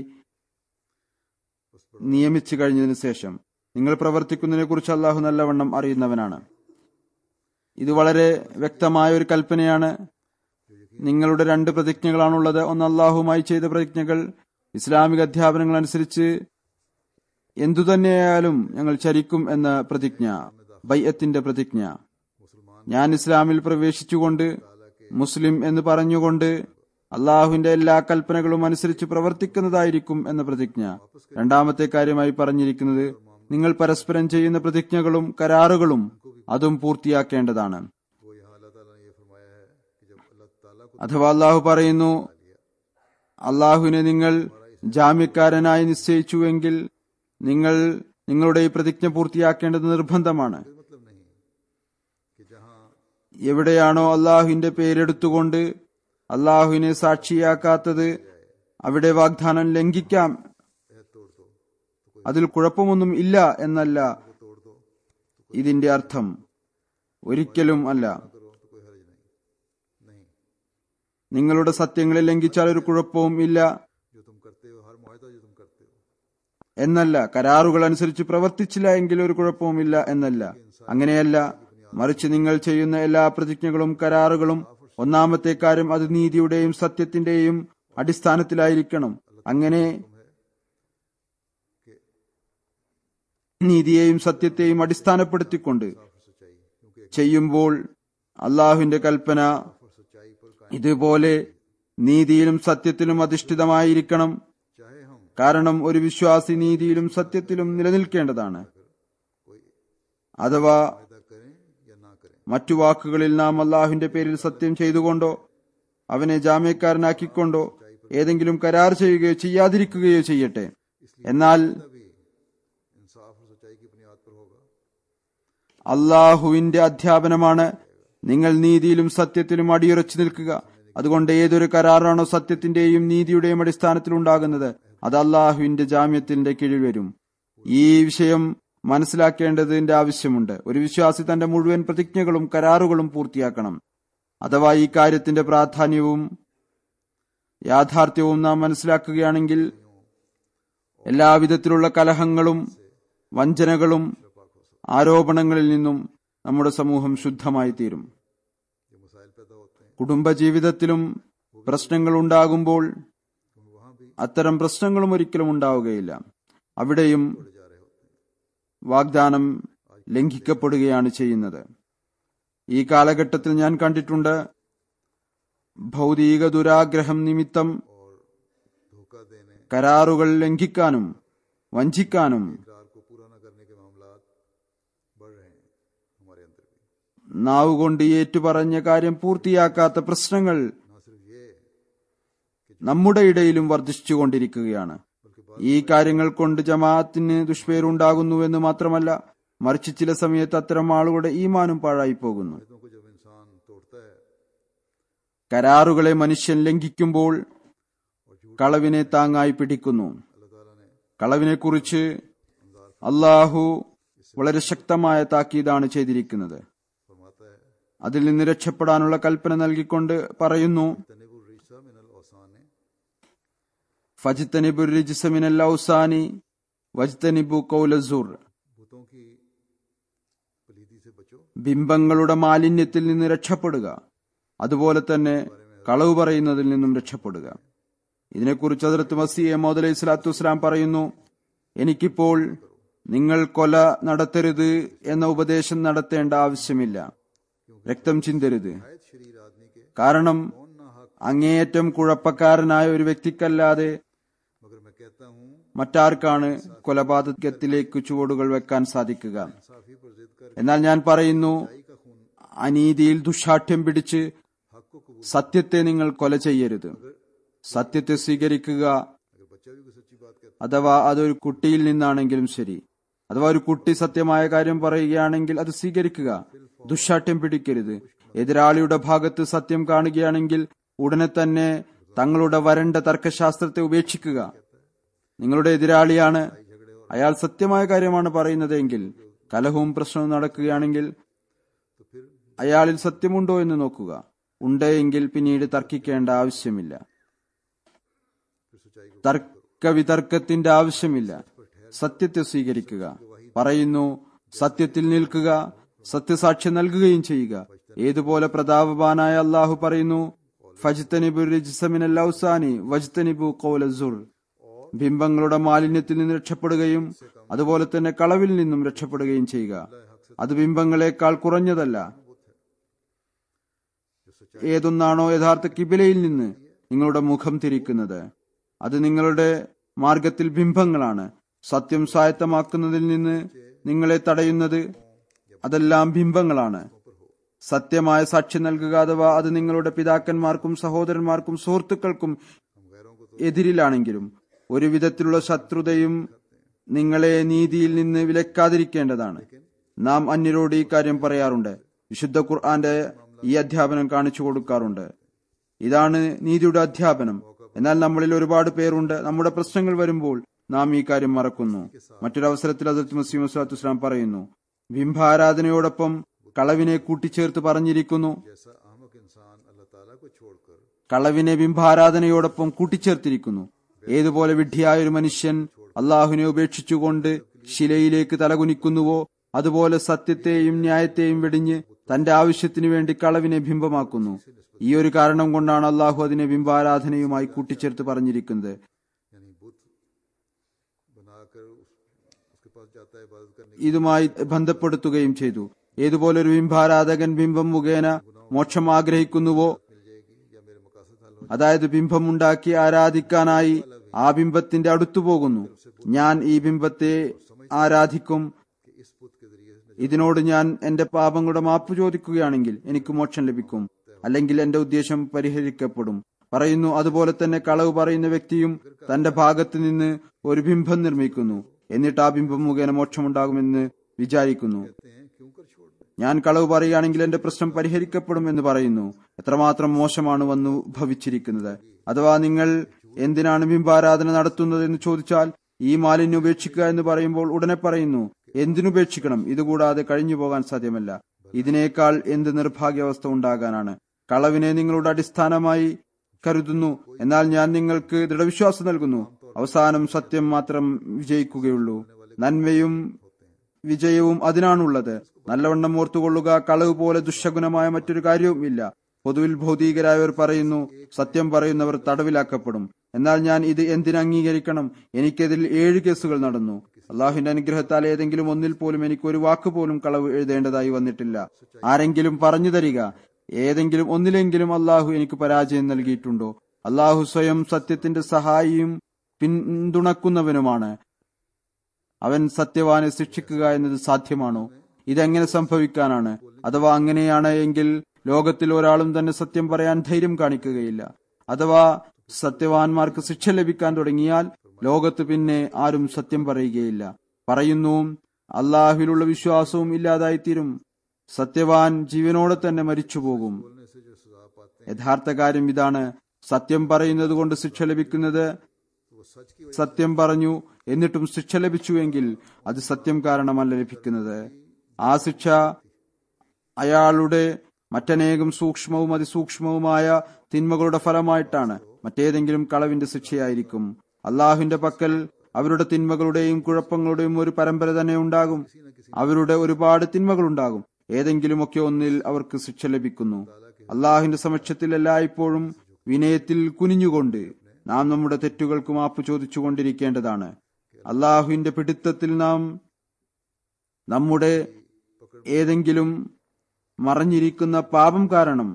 നിയമിച്ചു കഴിഞ്ഞതിനു ശേഷം നിങ്ങൾ പ്രവർത്തിക്കുന്നതിനെ കുറിച്ച് അള്ളാഹു നല്ലവണ്ണം അറിയുന്നവനാണ് ഇത് വളരെ വ്യക്തമായ ഒരു കൽപ്പനയാണ് നിങ്ങളുടെ രണ്ട് പ്രതിജ്ഞകളാണുള്ളത് ഒന്ന് അള്ളാഹുമായി ചെയ്ത പ്രതിജ്ഞകൾ ഇസ്ലാമിക അധ്യാപനങ്ങൾ അനുസരിച്ച് എന്തുതന്നെയായാലും ഞങ്ങൾ ചരിക്കും എന്ന പ്രതിജ്ഞ ബയ്യത്തിന്റെ പ്രതിജ്ഞ ഞാൻ ഇസ്ലാമിൽ പ്രവേശിച്ചുകൊണ്ട് മുസ്ലിം എന്ന് പറഞ്ഞുകൊണ്ട് അള്ളാഹുവിന്റെ എല്ലാ കൽപ്പനകളും അനുസരിച്ച് പ്രവർത്തിക്കുന്നതായിരിക്കും എന്ന പ്രതിജ്ഞ രണ്ടാമത്തെ കാര്യമായി പറഞ്ഞിരിക്കുന്നത് നിങ്ങൾ പരസ്പരം ചെയ്യുന്ന പ്രതിജ്ഞകളും കരാറുകളും അതും പൂർത്തിയാക്കേണ്ടതാണ് वो यहाँ अल्लाह ताला ने ये फरमाया है कि जब अल्लाह ताला को അഥവാ അള്ളാഹു പറയുന്നു അള്ളാഹുവിനെ നിങ്ങൾ ജാമ്യക്കാരനായി നിശ്ചയിച്ചുവെങ്കിൽ നിങ്ങൾ നിങ്ങളുടെ ഈ പ്രതിജ്ഞ പൂർത്തിയാക്കേണ്ടത് നിർബന്ധമാണ് मतलब नहीं कि जहाँ എവിടെയാണോ അള്ളാഹുവിന്റെ പേരെടുത്തുകൊണ്ട് അള്ളാഹുവിനെ സാക്ഷിയാക്കാത്തത് അവിടെ വാഗ്ദാനം ലംഘിക്കാം अहद तोड़ दो അതിൽ കുഴപ്പമൊന്നും ഇല്ല എന്നല്ല तोड़ दो ഇതിന്റെ അർത്ഥം ഒരിക്കലും അല്ല करो तो कोई हर्ज नहीं नहीं നിങ്ങളുടെ സത്യങ്ങളെ ലംഘിച്ചാൽ ഒരു കുഴപ്പവും ഇല്ല जो तुम करते हो हर मुआहदा जो तुम करते हो എന്നല്ല കരാറുകൾ അനുസരിച്ച് പ്രവർത്തിച്ചില്ല എങ്കിൽ ഒരു കുഴപ്പവുമില്ല എന്നല്ല അങ്ങനെയല്ല മറിച്ച് നിങ്ങൾ ചെയ്യുന്ന എല്ലാ പ്രതിജ്ഞകളും കരാറുകളും ഒന്നാമത്തെ കാര്യം അത് നീതിയുടെയും സത്യത്തിന്റെയും അടിസ്ഥാനത്തിലായിരിക്കണം അങ്ങനെ നീതിയെയും സത്യത്തെയും അടിസ്ഥാനപ്പെടുത്തിക്കൊണ്ട് ചെയ്യുമ്പോൾ അള്ളാഹുവിന്റെ കൽപ്പന ഇതുപോലെ നീതിയിലും സത്യത്തിലും അധിഷ്ഠിതമായിരിക്കണം चाहे हम കാരണം ഒരു വിശ്വാസി നീതിയിലും സത്യത്തിലും നിലനിൽക്കേണ്ടതാണ് അഥവാ वायदा करें या ना करें മറ്റു വാക്കുകളിൽ നാം അള്ളാഹുവിന്റെ പേരിൽ സത്യം ചെയ്തുകൊണ്ടോ അവനെ ജാമ്യക്കാരനാക്കിക്കൊണ്ടോ ഏതെങ്കിലും കരാർ ചെയ്യുകയോ ചെയ്യാതിരിക്കുകയോ ചെയ്യട്ടെ എന്നാൽ तभी इंसाफ और सच्चाई की बुनियाद पर होगा അള്ളാഹുവിന്റെ അധ്യാപനമാണ് നിങ്ങൾ നീതിയിലും സത്യത്തിലും അടിയുറച്ചു നിൽക്കുക അതുകൊണ്ട് ഏതൊരു കരാറാണോ സത്യത്തിന്റെയും നീതിയുടെയും അടിസ്ഥാനത്തിൽ ഉണ്ടാകുന്നത് അത് അള്ളാഹുവിന്റെ ജാമ്യത്തിന്റെ കീഴിൽ വരും ഈ വിഷയം മനസ്സിലാക്കേണ്ടതിന്റെ ആവശ്യമുണ്ട് ഒരു വിശ്വാസി തന്റെ മുഴുവൻ പ്രതിജ്ഞകളും കരാറുകളും പൂർത്തിയാക്കണം അഥവാ ഈ കാര്യത്തിന്റെ പ്രാധാന്യവും യാഥാർത്ഥ്യവും നാം മനസ്സിലാക്കുകയാണെങ്കിൽ എല്ലാവിധത്തിലുള്ള കലഹങ്ങളും വഞ്ചനകളും ആരോപണങ്ങളിൽ നിന്നും നമ്മുടെ സമൂഹം ശുദ്ധമായി തീരും जो मसाइल पैदा होते हैं കുടുംബജീവിതത്തിലും പ്രശ്നങ്ങൾ ഉണ്ടാകുമ്പോൾ क्योंकि वहां भी അത്തരം പ്രശ്നങ്ങളും ഒരിക്കലും ഉണ്ടാവുകയില്ല അവിടെയും जा रहे होते हैं വാഗ്ദാനം ലംഘിക്കപ്പെടുകയാണ് ചെയ്യുന്നത് ഈ കാലഘട്ടത്തിൽ ഞാൻ കണ്ടിട്ടുണ്ട് ഭൗതിക ദുരാഗ്രഹം നിമിത്തം और धोखा देने കരാറുകൾ ലംഘിക്കാനും വഞ്ചിക്കാനും इकरार को पूरा न करने के मामला बढ़ रहे हैं हमारे अंदर भी നാവുകൊണ്ട് ഏറ്റുപറഞ്ഞ കാര്യം പൂർത്തിയാക്കാത്ത പ്രശ്നങ്ങൾ ना सिर्फ ये നമ്മുടെ ഇടയിലും വർദ്ധിച്ചുകൊണ്ടിരിക്കുകയാണ് ഈ കാര്യങ്ങൾ കൊണ്ട് ജമാഅത്തിന് ദുഷ്പേരുണ്ടാകുന്നുവെന്ന് മാത്രമല്ല മറിച്ച് ചില സമയത്ത് അത്തരം ആളുകളുടെ ഈമാനും പാഴായി പോകുന്നു वायदों को जब इंसान तोड़ता है കരാറുകളെ മനുഷ്യൻ ലംഘിക്കുമ്പോൾ കളവിനെ താങ്ങായി പിടിക്കുന്നു अल्लाह ताला ने കളവിനെക്കുറിച്ച് അള്ളാഹു വളരെ ശക്തമായ താക്കീതാണ് ചെയ്തിരിക്കുന്നത് फरमाता है അതിൽ നിന്ന് രക്ഷപ്പെടാനുള്ള കൽപ്പന നൽകിക്കൊണ്ട് പറയുന്നു तनिबुर रिसा मिनल औसाने ഫജ്തനിബുർ റിജ്സ മിനൽ ഔസാനി വജ്തനിബു കൗലസൂർ भूतों की पलीदी से बचो ബിംബങ്ങളുടെ മാലിന്യത്തിൽ നിന്ന് രക്ഷപ്പെടുക അതുപോലെ തന്നെ കളവ് പറയുന്നതിൽ നിന്നും രക്ഷപ്പെടുക ഇതിനെക്കുറിച്ച് അതിർത്ത് മസിയെ മോദ് അലൈഹി സ്വലാത്തു വസ്സലാം പറയുന്നു എനിക്കിപ്പോൾ നിങ്ങൾ കൊല നടത്തരുത് എന്ന ഉപദേശം നടത്തേണ്ട ആവശ്യമില്ല രക്തം ചിന്തരുത് शायद शरीर आदमी के കാരണം कौन ना हक അങ്ങേയറ്റം കുഴപ്പക്കാരനായ ഒരു വ്യക്തിക്കല്ലാതെ मगर मैं कहता हूँ മറ്റാർക്കാണ് കൊലപാതകത്തിലേക്ക് ചുവടുകൾ വെക്കാൻ സാധിക്കുക इंसाफी पर जिद कर എന്നാൽ ഞാൻ പറയുന്നു भाई का खून അനീതിയിൽ ദുഷാഠ്യം പിടിച്ച് हक को कबूल സത്യത്തെ നിങ്ങൾ കൊല ചെയ്യരുത് സത്യത്തെ സ്വീകരിക്കുക अगर बच्चा भी कोई सच्ची बात कहता അഥവാ അതൊരു കുട്ടിയിൽ നിന്നാണെങ്കിലും ശരി അഥവാ ഒരു കുട്ടി സത്യമായ കാര്യം പറയുകയാണെങ്കിൽ അത് സ്വീകരിക്കുക ദുഷാഠ്യം പിടിക്കരുത് എതിരാളിയുടെ ഭാഗത്ത് സത്യം കാണുകയാണെങ്കിൽ ഉടനെ തന്നെ തങ്ങളുടെ വരണ്ട തർക്കശാസ്ത്രത്തെ ഉപേക്ഷിക്കുക നിങ്ങളുടെ എതിരാളിയാണ് അയാൾ സത്യമായ കാര്യമാണ് പറയുന്നതെങ്കിൽ കലഹവും പ്രശ്നവും നടക്കുകയാണെങ്കിൽ तो फिर അയാളിൽ സത്യമുണ്ടോ എന്ന് നോക്കുക ഉണ്ടെങ്കിൽ പിന്നീട് തർക്കിക്കേണ്ട ആവശ്യമില്ല फिर सच्चाई को തർക്ക വിതർക്കത്തിന്റെ ആവശ്യമില്ല സത്യത്തെ സ്വീകരിക്കുക പറയുന്നു സത്യത്തിൽ നിൽക്കുക സത്യസാക്ഷ്യം നൽകുകയും ചെയ്യുക ഏതുപോലെ പ്രതാപവാനായ അള്ളാഹു പറയുന്നു ഫജ്തനിബു റിജ്സമിനൽ ഔസാനി വജ്തനിബു ഖൗലസുർ ബിംബങ്ങളുടെ മാലിന്യത്തിൽ നിന്ന് രക്ഷപ്പെടുകയും അതുപോലെ തന്നെ കളവിൽ നിന്നും രക്ഷപ്പെടുകയും ചെയ്യുക അത് ബിംബങ്ങളെക്കാൾ കുറഞ്ഞതല്ല ഏതൊന്നാണോ യഥാർത്ഥ കിബിലയിൽ നിന്ന് നിങ്ങളുടെ മുഖം തിരിക്കുന്നത് അത് നിങ്ങളുടെ മാർഗത്തിൽ ബിംബങ്ങളാണ് സത്യം സ്വായത്തമാക്കുന്നതിൽ നിന്ന് നിങ്ങളെ തടയുന്നത് അതെല്ലാം ബിംബങ്ങളാണ് സത്യമായ സാക്ഷ്യം നൽകുക അഥവാ അത് നിങ്ങളുടെ പിതാക്കന്മാർക്കും സഹോദരന്മാർക്കും സുഹൃത്തുക്കൾക്കും എതിരിലാണെങ്കിലും ഒരു വിധത്തിലുള്ള ശത്രുതയും നിങ്ങളെ നീതിയിൽ നിന്ന് വിലക്കാതിരിക്കേണ്ടതാണ് നാം അന്യരോട് ഈ കാര്യം പറയാറുണ്ട് വിശുദ്ധ ഖുർആന്റെ ഈ അധ്യാപനം കാണിച്ചു കൊടുക്കാറുണ്ട് ഇതാണ് നീതിയുടെ അധ്യാപനം എന്നാൽ നമ്മളിൽ ഒരുപാട് പേരുണ്ട് നമ്മുടെ പ്രശ്നങ്ങൾ വരുമ്പോൾ നാം ഈ കാര്യം മറക്കുന്നു മറ്റൊരവസരത്തിൽ അതിർത്ത് മസീം വസ്ലാത്തു വസ്സലാം പറയുന്നു ബിംബാരാധനയോടൊപ്പം കളവിനെ കൂട്ടിച്ചേർത്ത് പറഞ്ഞിരിക്കുന്നു जैसा अहमक इंसान अल्लाह ताला को छोड़कर കളവിനെ ബിംബാരാധനയോടൊപ്പം കൂട്ടിച്ചേർത്തിരിക്കുന്നു ഏതുപോലെ വിഡ്ഢിയായ ഒരു മനുഷ്യൻ അള്ളാഹുവിനെ ഉപേക്ഷിച്ചുകൊണ്ട് ശിലയിലേക്ക് തലകുനിക്കുന്നുവോ അതുപോലെ സത്യത്തെയും ന്യായത്തെയും വെടിഞ്ഞ് തന്റെ ആവശ്യത്തിനു വേണ്ടി കളവിനെ ബിംബമാക്കുന്നു ഈ ഒരു കാരണം കൊണ്ടാണ് അള്ളാഹു അതിനെ ബിംബാരാധനയുമായി കൂട്ടിച്ചേർത്ത് പറഞ്ഞിരിക്കുന്നത് यानी बुत बनाकर उस, उसके पास जाता है इबादत करने ഇതുമായി ബന്ധപ്പെടുത്തുകയും ചെയ്തു ഏതുപോലെ ഒരു ബിംബാരാധകൻ ബിംബം മുഖേന മോക്ഷം ആഗ്രഹിക്കുന്നുവോ मिल जाएगी या मेरे मकासद हल हो അതായത് ബിംബം ഉണ്ടാക്കി ആരാധിക്കാനായി ആ ബിംബത്തിന്റെ അടുത്തു പോകുന്നു ഞാൻ ഈ ബിംബത്തെ ആരാധിക്കും कि इस बुत के जरिए से ഇതിനോട് ഞാൻ എന്റെ പാപങ്ങളുടെ മാപ്പ് ചോദിക്കുകയാണെങ്കിൽ എനിക്ക് മോക്ഷം ലഭിക്കും അല്ലെങ്കിൽ എന്റെ ഉദ്ദേശം പരിഹരിക്കപ്പെടും പറയുന്നു അതുപോലെ തന്നെ കളവ് പറയുന്ന വ്യക്തിയും തന്റെ ഭാഗത്ത് നിന്ന് ഒരു ബിംബം നിർമ്മിക്കുന്നു എന്നിട്ട് ആ ബിംബം മുഖേന മോക്ഷമുണ്ടാകുമെന്ന് വിചാരിക്കുന്നു कहते हैं क्यों कर छोड़ दें ഞാൻ കളവ് പറയുകയാണെങ്കിൽ എന്റെ പ്രശ്നം പരിഹരിക്കപ്പെടും എന്ന് പറയുന്നു എത്രമാത്രം മോശമാണ് വന്നു ഭവിച്ചിരിക്കുന്നത് അഥവാ നിങ്ങൾ എന്തിനാണ് ബിംബാരാധന നടത്തുന്നത് എന്ന് ചോദിച്ചാൽ ഈ മാലിന്യം ഉപേക്ഷിക്കുക എന്ന് പറയുമ്പോൾ ഉടനെ പറയുന്നു എന്തിനുപേക്ഷിക്കണം ഇതുകൂടാതെ കഴിഞ്ഞു പോകാൻ സാധ്യമല്ല ഇതിനേക്കാൾ എന്ത് നിർഭാഗ്യാവസ്ഥ ഉണ്ടാകാനാണ് കളവിനെ നിങ്ങളുടെ അടിസ്ഥാനമായി കരുതുന്നു എന്നാൽ ഞാൻ നിങ്ങൾക്ക് ദൃഢവിശ്വാസം നൽകുന്നു അവസാനം സത്യം മാത്രം വിജയിക്കുകയുള്ളൂ നന്മയും വിജയവും അതിനാണുള്ളത് നല്ലവണ്ണം ഓർത്തുകൊള്ളുക കളവ് പോലെ ദുശഗുണമായ മറ്റൊരു കാര്യവും ഇല്ല പൊതുവിൽ ഭൗതികരായവർ പറയുന്നു സത്യം പറയുന്നവർ തടവിലാക്കപ്പെടും എന്നാൽ ഞാൻ ഇത് എന്തിന് അംഗീകരിക്കണം എനിക്കെതിൽ ഏഴ് കേസുകൾ നടന്നു അള്ളാഹുവിന്റെ അനുഗ്രഹത്താൽ ഏതെങ്കിലും ഒന്നിൽ പോലും എനിക്ക് ഒരു വാക്ക് പോലും കളവ് എഴുതേണ്ടതായി വന്നിട്ടില്ല ആരെങ്കിലും പറഞ്ഞു തരിക ഏതെങ്കിലും ഒന്നിലെങ്കിലും അള്ളാഹു എനിക്ക് പരാജയം നൽകിയിട്ടുണ്ടോ അള്ളാഹു സ്വയം സത്യത്തിന്റെ സഹായിയും പിന്തുണക്കുന്നവനുമാണ് അവൻ സത്യവാനെ ശിക്ഷിക്കുക എന്നത് സാധ്യമാണോ ഇതെങ്ങനെ സംഭവിക്കാനാണ് അഥവാ അങ്ങനെയാണ് എങ്കിൽ ലോകത്തിൽ ഒരാളും തന്നെ സത്യം പറയാൻ ധൈര്യം കാണിക്കുകയില്ല അഥവാ സത്യവാന്മാർക്ക് ശിക്ഷ ലഭിക്കാൻ തുടങ്ങിയാൽ ലോകത്ത് പിന്നെ ആരും സത്യം പറയുകയില്ല പറയുന്നു അള്ളാഹുവിലുള്ള വിശ്വാസവും ഇല്ലാതായിത്തീരും സത്യവാൻ ജീവനോടെ തന്നെ മരിച്ചുപോകും बोलने से जो सजा पाते യഥാർത്ഥ കാര്യം ഇതാണ് സത്യം പറയുന്നത് കൊണ്ട് ശിക്ഷ ലഭിക്കുന്നത് हैं तो वो सच की സത്യം പറഞ്ഞു എന്നിട്ടും ശിക്ഷ ലഭിച്ചുവെങ്കിൽ അത് സത്യം കാരണമല്ല ലഭിക്കുന്നത് ആ ശിക്ഷ അയാളുടെ മറ്റനേകം സൂക്ഷ്മവും അതിസൂക്ഷ്മവുമായ തിന്മകളുടെ ഫലമായിട്ടാണ് മറ്റേതെങ്കിലും കളവിന്റെ ശിക്ഷയായിരിക്കും അള്ളാഹുവിന്റെ പക്കൽ അവരുടെ തിന്മകളുടെയും കുഴപ്പങ്ങളുടെയും ഒരു പരമ്പര തന്നെ ഉണ്ടാകും അവരുടെ ഒരുപാട് തിന്മകളുണ്ടാകും ഏതെങ്കിലുമൊക്കെ ഒന്നിൽ അവർക്ക് ശിക്ഷ ലഭിക്കുന്നു അള്ളാഹുവിന്റെ സമക്ഷത്തിൽ എല്ലായ്പ്പോഴും വിനയത്തിൽ കുനിഞ്ഞുകൊണ്ട് നാം നമ്മുടെ തെറ്റുകൾക്ക് മാപ്പ് ചോദിച്ചുകൊണ്ടിരിക്കേണ്ടതാണ് അള്ളാഹുവിന്റെ പിടുത്തത്തിൽ നാം നമ്മുടെ ഏതെങ്കിലും മറഞ്ഞിരിക്കുന്ന പാപം കാരണം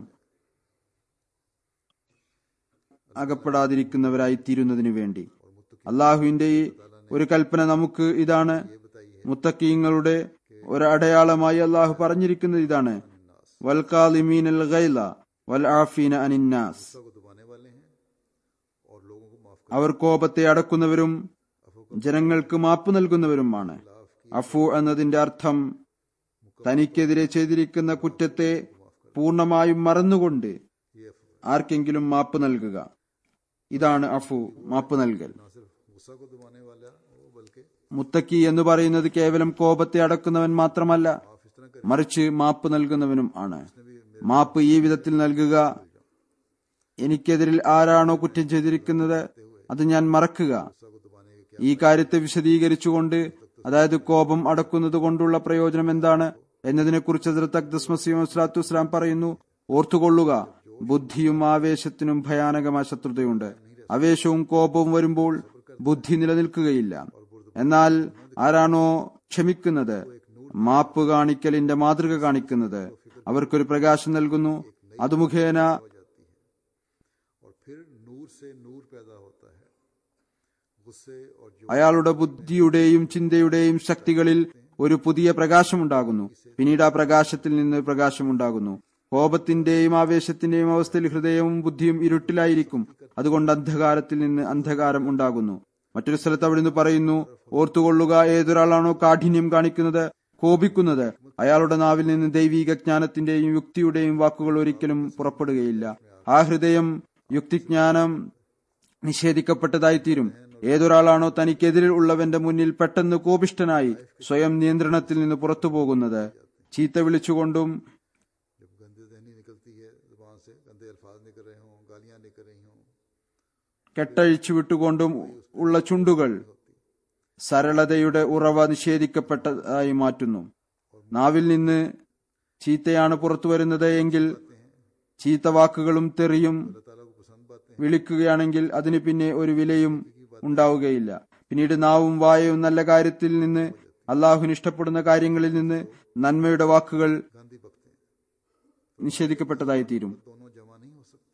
അകപ്പെടാതിരിക്കുന്നവരായി തീരുന്നതിനു വേണ്ടി അള്ളാഹുവിന്റെ ഈ ഒരു കൽപ്പന നമുക്ക് ഇതാണ് മുത്തക്കീങ്ങളുടെ ഒരു അടയാളമായി അള്ളാഹു പറഞ്ഞിരിക്കുന്നത് ഇതാണ് വൽകാലിമീൻ അൽ ഗൈല വൽ ആഫീന അനിന്നാസ് को दबाने वाले हैं और लोगों को माफ അവർ കോപത്തെ അടക്കുന്നവരും ജനങ്ങൾക്ക് മാപ്പ് നൽകുന്നവരുമാണ് അഫു എന്നതിന്റെ അർത്ഥം തനിക്കെതിരെ ചെയ്തിരിക്കുന്ന കുറ്റത്തെ പൂർണ്ണമായും മറന്നുകൊണ്ട് ആർക്കെങ്കിലും മാപ്പ് നൽകുക ഇതാണ് അഫു മാപ്പ് നൽകൽ ना सिर्फ गुस्सा को दबाने वाला वो बल्कि മുത്തക്കി എന്ന് പറയുന്നത് കേവലം കോപത്തെ അടക്കുന്നവൻ മാത്രമല്ല माफ इस तरह മറിച്ച് മാപ്പ് നൽകുന്നവനും ആണ് മാപ്പ് ഈ വിധത്തിൽ നൽകുക എനിക്കെതിരിൽ ആരാണോ കുറ്റം ചെയ്തിരിക്കുന്നത് അത് ഞാൻ മറക്കുക गुस्सा को दबाने के क्या ഈ കാര്യത്തെ വിശദീകരിച്ചുകൊണ്ട് അതായത് കോപം അടക്കുന്നത് കൊണ്ടുള്ള പ്രയോജനം എന്താണ് എന്നതിനെക്കുറിച്ച് ഹസ്രത്ത് അക്ദസ് മസീം വസ്ലാത്തു വസ്സലാം പറയുന്നു ഓർത്തുകൊള്ളുക ബുദ്ധിയും ആവേശത്തിനും ഭയാനകമായ ശത്രുതയുണ്ട് ആവേശവും കോപവും വരുമ്പോൾ ബുദ്ധി നിലനിൽക്കുകയില്ല എന്നാൽ ആരാണോ ക്ഷമിക്കുന്നത് മാപ്പ് കാണിക്കലിന്റെ മാതൃക കാണിക്കുന്നത് അവർക്കൊരു പ്രകാശം നൽകുന്നു അത് മുഖേന और फिर नूर से नूर पैदा होता है गुस्से और जो അയാളുടെ ബുദ്ധിയുടെയും ചിന്തയുടെയും ശക്തികളിൽ ഒരു പുതിയ പ്രകാശമുണ്ടാകുന്നു പിന്നീട് ആ പ്രകാശത്തിൽ നിന്ന് പ്രകാശമുണ്ടാകുന്നു കോപത്തിന്റെയും ആവേശത്തിന്റെയും അവസ്ഥയിൽ ഹൃദയവും ബുദ്ധിയും ഇരുട്ടിലായിരിക്കും അതുകൊണ്ട് അന്ധകാരത്തിൽ നിന്ന് അന്ധകാരം ഉണ്ടാകുന്നു മറ്റൊരു സ്ഥലത്ത് അവിടെ നിന്ന് പറയുന്നു ഓർത്തുകൊള്ളുക ഏതൊരാളാണോ കാഠിന്യം കാണിക്കുന്നത് കോപിക്കുന്നത് അയാളുടെ നാവിൽ നിന്ന് ദൈവീക ജ്ഞാനത്തിന്റെയും യുക്തിയുടെയും വാക്കുകൾ ഒരിക്കലും പുറപ്പെടുകയില്ല ആ ഹൃദയം യുക്തിജ്ഞാനം നിഷേധിക്കപ്പെട്ടതായിത്തീരും ഏതൊരാളാണോ തനിക്കെതിരിൽ ഉള്ളവന്റെ മുന്നിൽ പെട്ടെന്ന് കോപിഷ്ഠനായി സ്വയം നിയന്ത്രണത്തിൽ നിന്ന് പുറത്തു പോകുന്നത് ചീത്ത വിളിച്ചുകൊണ്ടും जब गंदे दहनी निकलती है जुबान से गंदे अल्फाज निकल रहे हों गालियां निकल रही हों കെട്ടഴിച്ചു വിട്ടുകൊണ്ടും ഉള്ള ചുണ്ടുകൾ സരളതയുടെ ഉറവ നിഷേധിക്കപ്പെട്ടതായി മാറ്റുന്നു നാവിൽ നിന്ന് ചീത്തയാണ് പുറത്തു വരുന്നത് എങ്കിൽ ചീത്ത വാക്കുകളും തെറിയും अल्लाह ताला को पसंद बातें വിളിക്കുകയാണെങ്കിൽ അതിന് പിന്നെ ഒരു വിലയും ഉണ്ടാവുകയില്ല പിന്നീട് നാവും വായയും നല്ല കാര്യത്തിൽ നിന്ന് അള്ളാഹുവിന് ഇഷ്ടപ്പെടുന്ന കാര്യങ്ങളിൽ നിന്ന് നന്മയുടെ വാക്കുകൾ गांधी बकते हैं നിഷേധിക്കപ്പെട്ടതായി തീരും दोनों जमा नहीं हो सकते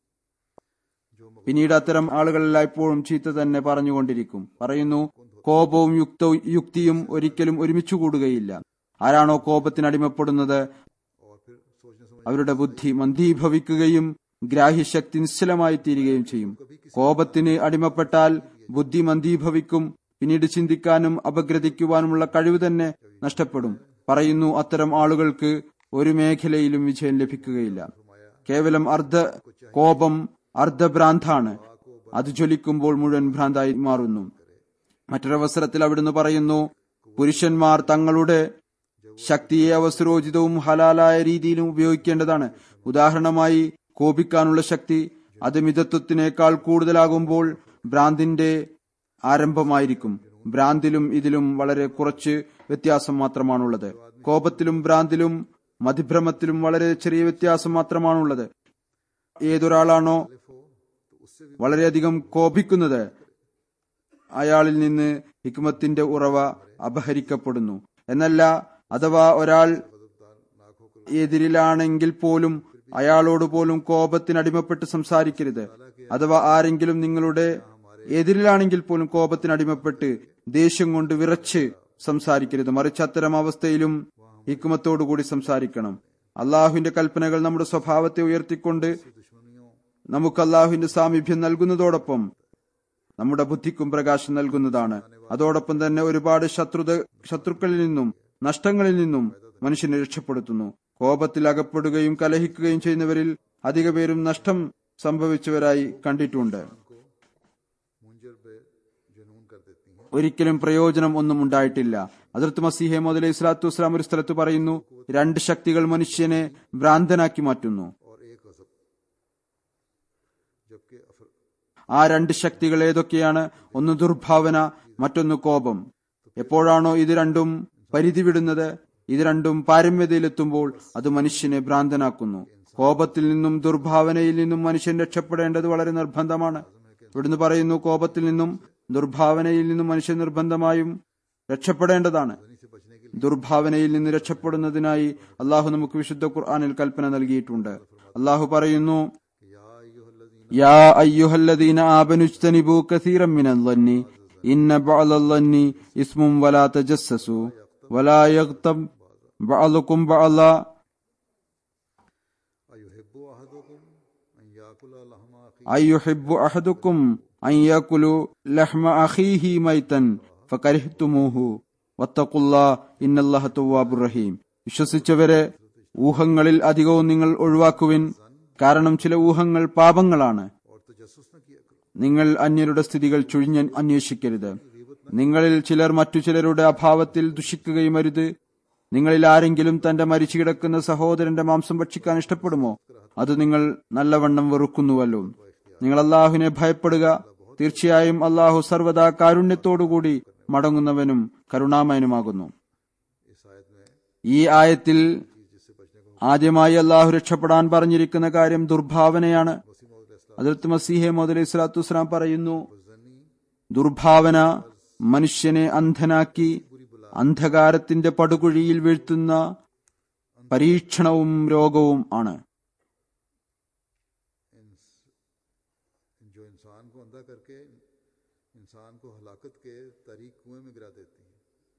जो मग- പിന്നീട് അത്തരം ആളുകളെല്ലാം എപ്പോഴും ചീത്ത തന്നെ പറഞ്ഞുകൊണ്ടിരിക്കും പറയുന്നു കോപവും യുക്തവും യുക്തിയും ഒരിക്കലും ഒരുമിച്ചു കൂടുകയില്ല ആരാണോ കോപത്തിന് അടിമപ്പെടുന്നത് और फिर सोचने समझ അവരുടെ ബുദ്ധി മന്ദീഭവിക്കുകയും ഗ്രാഹ്യശക്തി നിശ്ചലമായി തീരുകയും ചെയ്യും കോപത്തിന് അടിമപ്പെട്ടാൽ ബുദ്ധി മന്ദീഭവിക്കും പിന്നീട് ചിന്തിക്കാനും അപഗ്രഥിക്കുവാനുമുള്ള കഴിവ് തന്നെ നഷ്ടപ്പെടും പറയുന്നു അത്തരം ആളുകൾക്ക് ഒരു മേഖലയിലും വിജയം ലഭിക്കുകയില്ല കേവലം അർദ്ധ കോപം അർദ്ധഭ്രാന്താണ് അത് ജ്വലിക്കുമ്പോൾ മുഴുവൻ ഭ്രാന്തായി മാറുന്നു മറ്റൊരവസരത്തിൽ അവിടുന്ന് പറയുന്നു പുരുഷന്മാർ തങ്ങളുടെ ശക്തിയെ അവസരോചിതവും ഹലാലായ രീതിയിലും ഉപയോഗിക്കേണ്ടതാണ് ഉദാഹരണമായി കോപിക്കാനുള്ള ശക്തി അത് മിതത്വത്തിനേക്കാൾ കൂടുതലാകുമ്പോൾ ഭ്രാന്തിന്റെ ആരംഭമായിരിക്കും ഭ്രാന്തിലും ഇതിലും വളരെ കുറച്ച് വ്യത്യാസം മാത്രമാണുള്ളത് കോപത്തിലും ഭ്രാന്തിലും മതിഭ്രമത്തിലും വളരെ ചെറിയ വ്യത്യാസം മാത്രമാണുള്ളത് ഏതൊരാളാണോ വളരെയധികം കോപിക്കുന്നത് അയാളിൽ നിന്ന് ഹിക്മത്തിന്റെ ഉറവ അപഹരിക്കപ്പെടുന്നു എന്നല്ല അഥവാ ഒരാൾ എതിരിലാണെങ്കിൽ പോലും അയാളോട് പോലും കോപത്തിനടിമപ്പെട്ട് സംസാരിക്കരുത് അഥവാ ആരെങ്കിലും നിങ്ങളുടെ എതിരിലാണെങ്കിൽ പോലും കോപത്തിനടിമപ്പെട്ട് ദേഷ്യം കൊണ്ട് വിറച്ച് സംസാരിക്കരുത് മറിച്ച് അത്തരം അവസ്ഥയിലും ഹിക്മത്തോടുകൂടി സംസാരിക്കണം അള്ളാഹുവിന്റെ കൽപ്പനകൾ നമ്മുടെ സ്വഭാവത്തെ ഉയർത്തിക്കൊണ്ട് നമുക്ക് അള്ളാഹുവിന്റെ സാമീപ്യം നൽകുന്നതോടൊപ്പം നമ്മുടെ ബുദ്ധിക്കും പ്രകാശം നൽകുന്നതാണ് അതോടൊപ്പം തന്നെ ഒരുപാട് ശത്രുത ശത്രുക്കളിൽ നിന്നും നഷ്ടങ്ങളിൽ നിന്നും മനുഷ്യനെ രക്ഷപ്പെടുത്തുന്നു കോപത്തിൽ അകപ്പെടുകയും കലഹിക്കുകയും ചെയ്യുന്നവരിൽ അധിക പേരും നഷ്ടം സംഭവിച്ചവരായി കണ്ടിട്ടുണ്ട് मुंजर पे जुनून कर देती हैं ഒരിക്കലും പ്രയോജനം ഒന്നും ഉണ്ടായിട്ടില്ല അതിർത്ത് മസീഹെ മുതലേ ഇസ്ലാത്തു വസ്സലാം ഒരു സ്ഥലത്ത് പറയുന്നു രണ്ട് ശക്തികൾ മനുഷ്യനെ ഭ്രാന്തനാക്കി മാറ്റുന്നു और एक गजब जबकि अफर ആ രണ്ട് ശക്തികൾ ഏതൊക്കെയാണ് ഒന്ന് ദുർഭാവന മറ്റൊന്ന് കോപം എപ്പോഴാണോ ഇത് രണ്ടും പരിധി വിടുന്നത് ഇത് രണ്ടും പാരമ്യതയിലെത്തുമ്പോൾ അത് മനുഷ്യനെ ഭ്രാന്തനാക്കുന്നു കോപത്തിൽ നിന്നും ദുർഭാവനയിൽ നിന്നും മനുഷ്യൻ രക്ഷപ്പെടേണ്ടത് വളരെ നിർബന്ധമാണ് ഇവിടുന്ന് പറയുന്നു കോപത്തിൽ നിന്നും ദുർഭാവനയിൽ നിന്നും മനുഷ്യൻ നിർബന്ധമായും രക്ഷപ്പെടേണ്ടതാണ് से बचने के ദുർഭാവനയിൽ നിന്ന് രക്ഷപ്പെടുന്നതിനായി അള്ളാഹു നമുക്ക് വിശുദ്ധ ഖുർആാനിൽ കൽപ്പന നൽകിയിട്ടുണ്ട് അള്ളാഹു പറയുന്നു लिए या अय्युहल्लज़ीना يا أيها الذين آمنوا اجتنبوا كثيرا من الظن إن بعض الظن اسم ولا تجسسوا ولا يغتب بعضكم بعضا अयुहिब्बु अहदुकुम अन याकुला लहमा अखी أيحب أحدكم أن يأكل لحم أخيه ميتا فكرهتموه واتقوا الله إن الله تواب رحيم വിശ്വസിച്ചവരെ ഊഹങ്ങളിൽ അധികവും നിങ്ങൾ ഒഴിവാക്കുവിൻ കാരണം ചില ഊഹങ്ങൾ പാപങ്ങളാണ് और तजस्सुस न किया करो നിങ്ങൾ അന്യരുടെ സ്ഥിതികൾ ചുഴിഞ്ഞ് അന്വേഷിക്കരുത് നിങ്ങളിൽ ചിലർ മറ്റു ചിലരുടെ അഭാവത്തിൽ ദുഷിക്കുകയും അരുത് നിങ്ങളിൽ ആരെങ്കിലും തന്റെ മരിച്ചു കിടക്കുന്ന സഹോദരന്റെ മാംസം ഭക്ഷിക്കാൻ ഇഷ്ടപ്പെടുമോ അത് നിങ്ങൾ നല്ലവണ്ണം വെറുക്കുന്നുവല്ലോ നിങ്ങൾ അള്ളാഹുവിനെ ഭയപ്പെടുക തീർച്ചയായും അള്ളാഹു സർവദാ കാരുണ്യത്തോടുകൂടി മടങ്ങുന്നവനും കരുണാമയനുമാകുന്നു इस आयत में ഈ ആയത്തിൽ जिससे बचने को ആദ്യമായി അള്ളാഹു രക്ഷപ്പെടാൻ പറഞ്ഞിരിക്കുന്ന കാര്യം ദുർഭാവനയാണ് അതിർത്ത് മസീഹെ മുതലേ ഇസ്ലാത്തു വസ്സലാം പറയുന്നു ദുർഭാവന മനുഷ്യനെ അന്ധനാക്കി അന്ധകാരത്തിന്റെ പടുകുഴിയിൽ വീഴ്ത്തുന്ന പരീക്ഷണവും രോഗവും ആണ് जो इंसान को अंधा करके इंसान को हलाकत के तारीख कुएं में गिरा देती है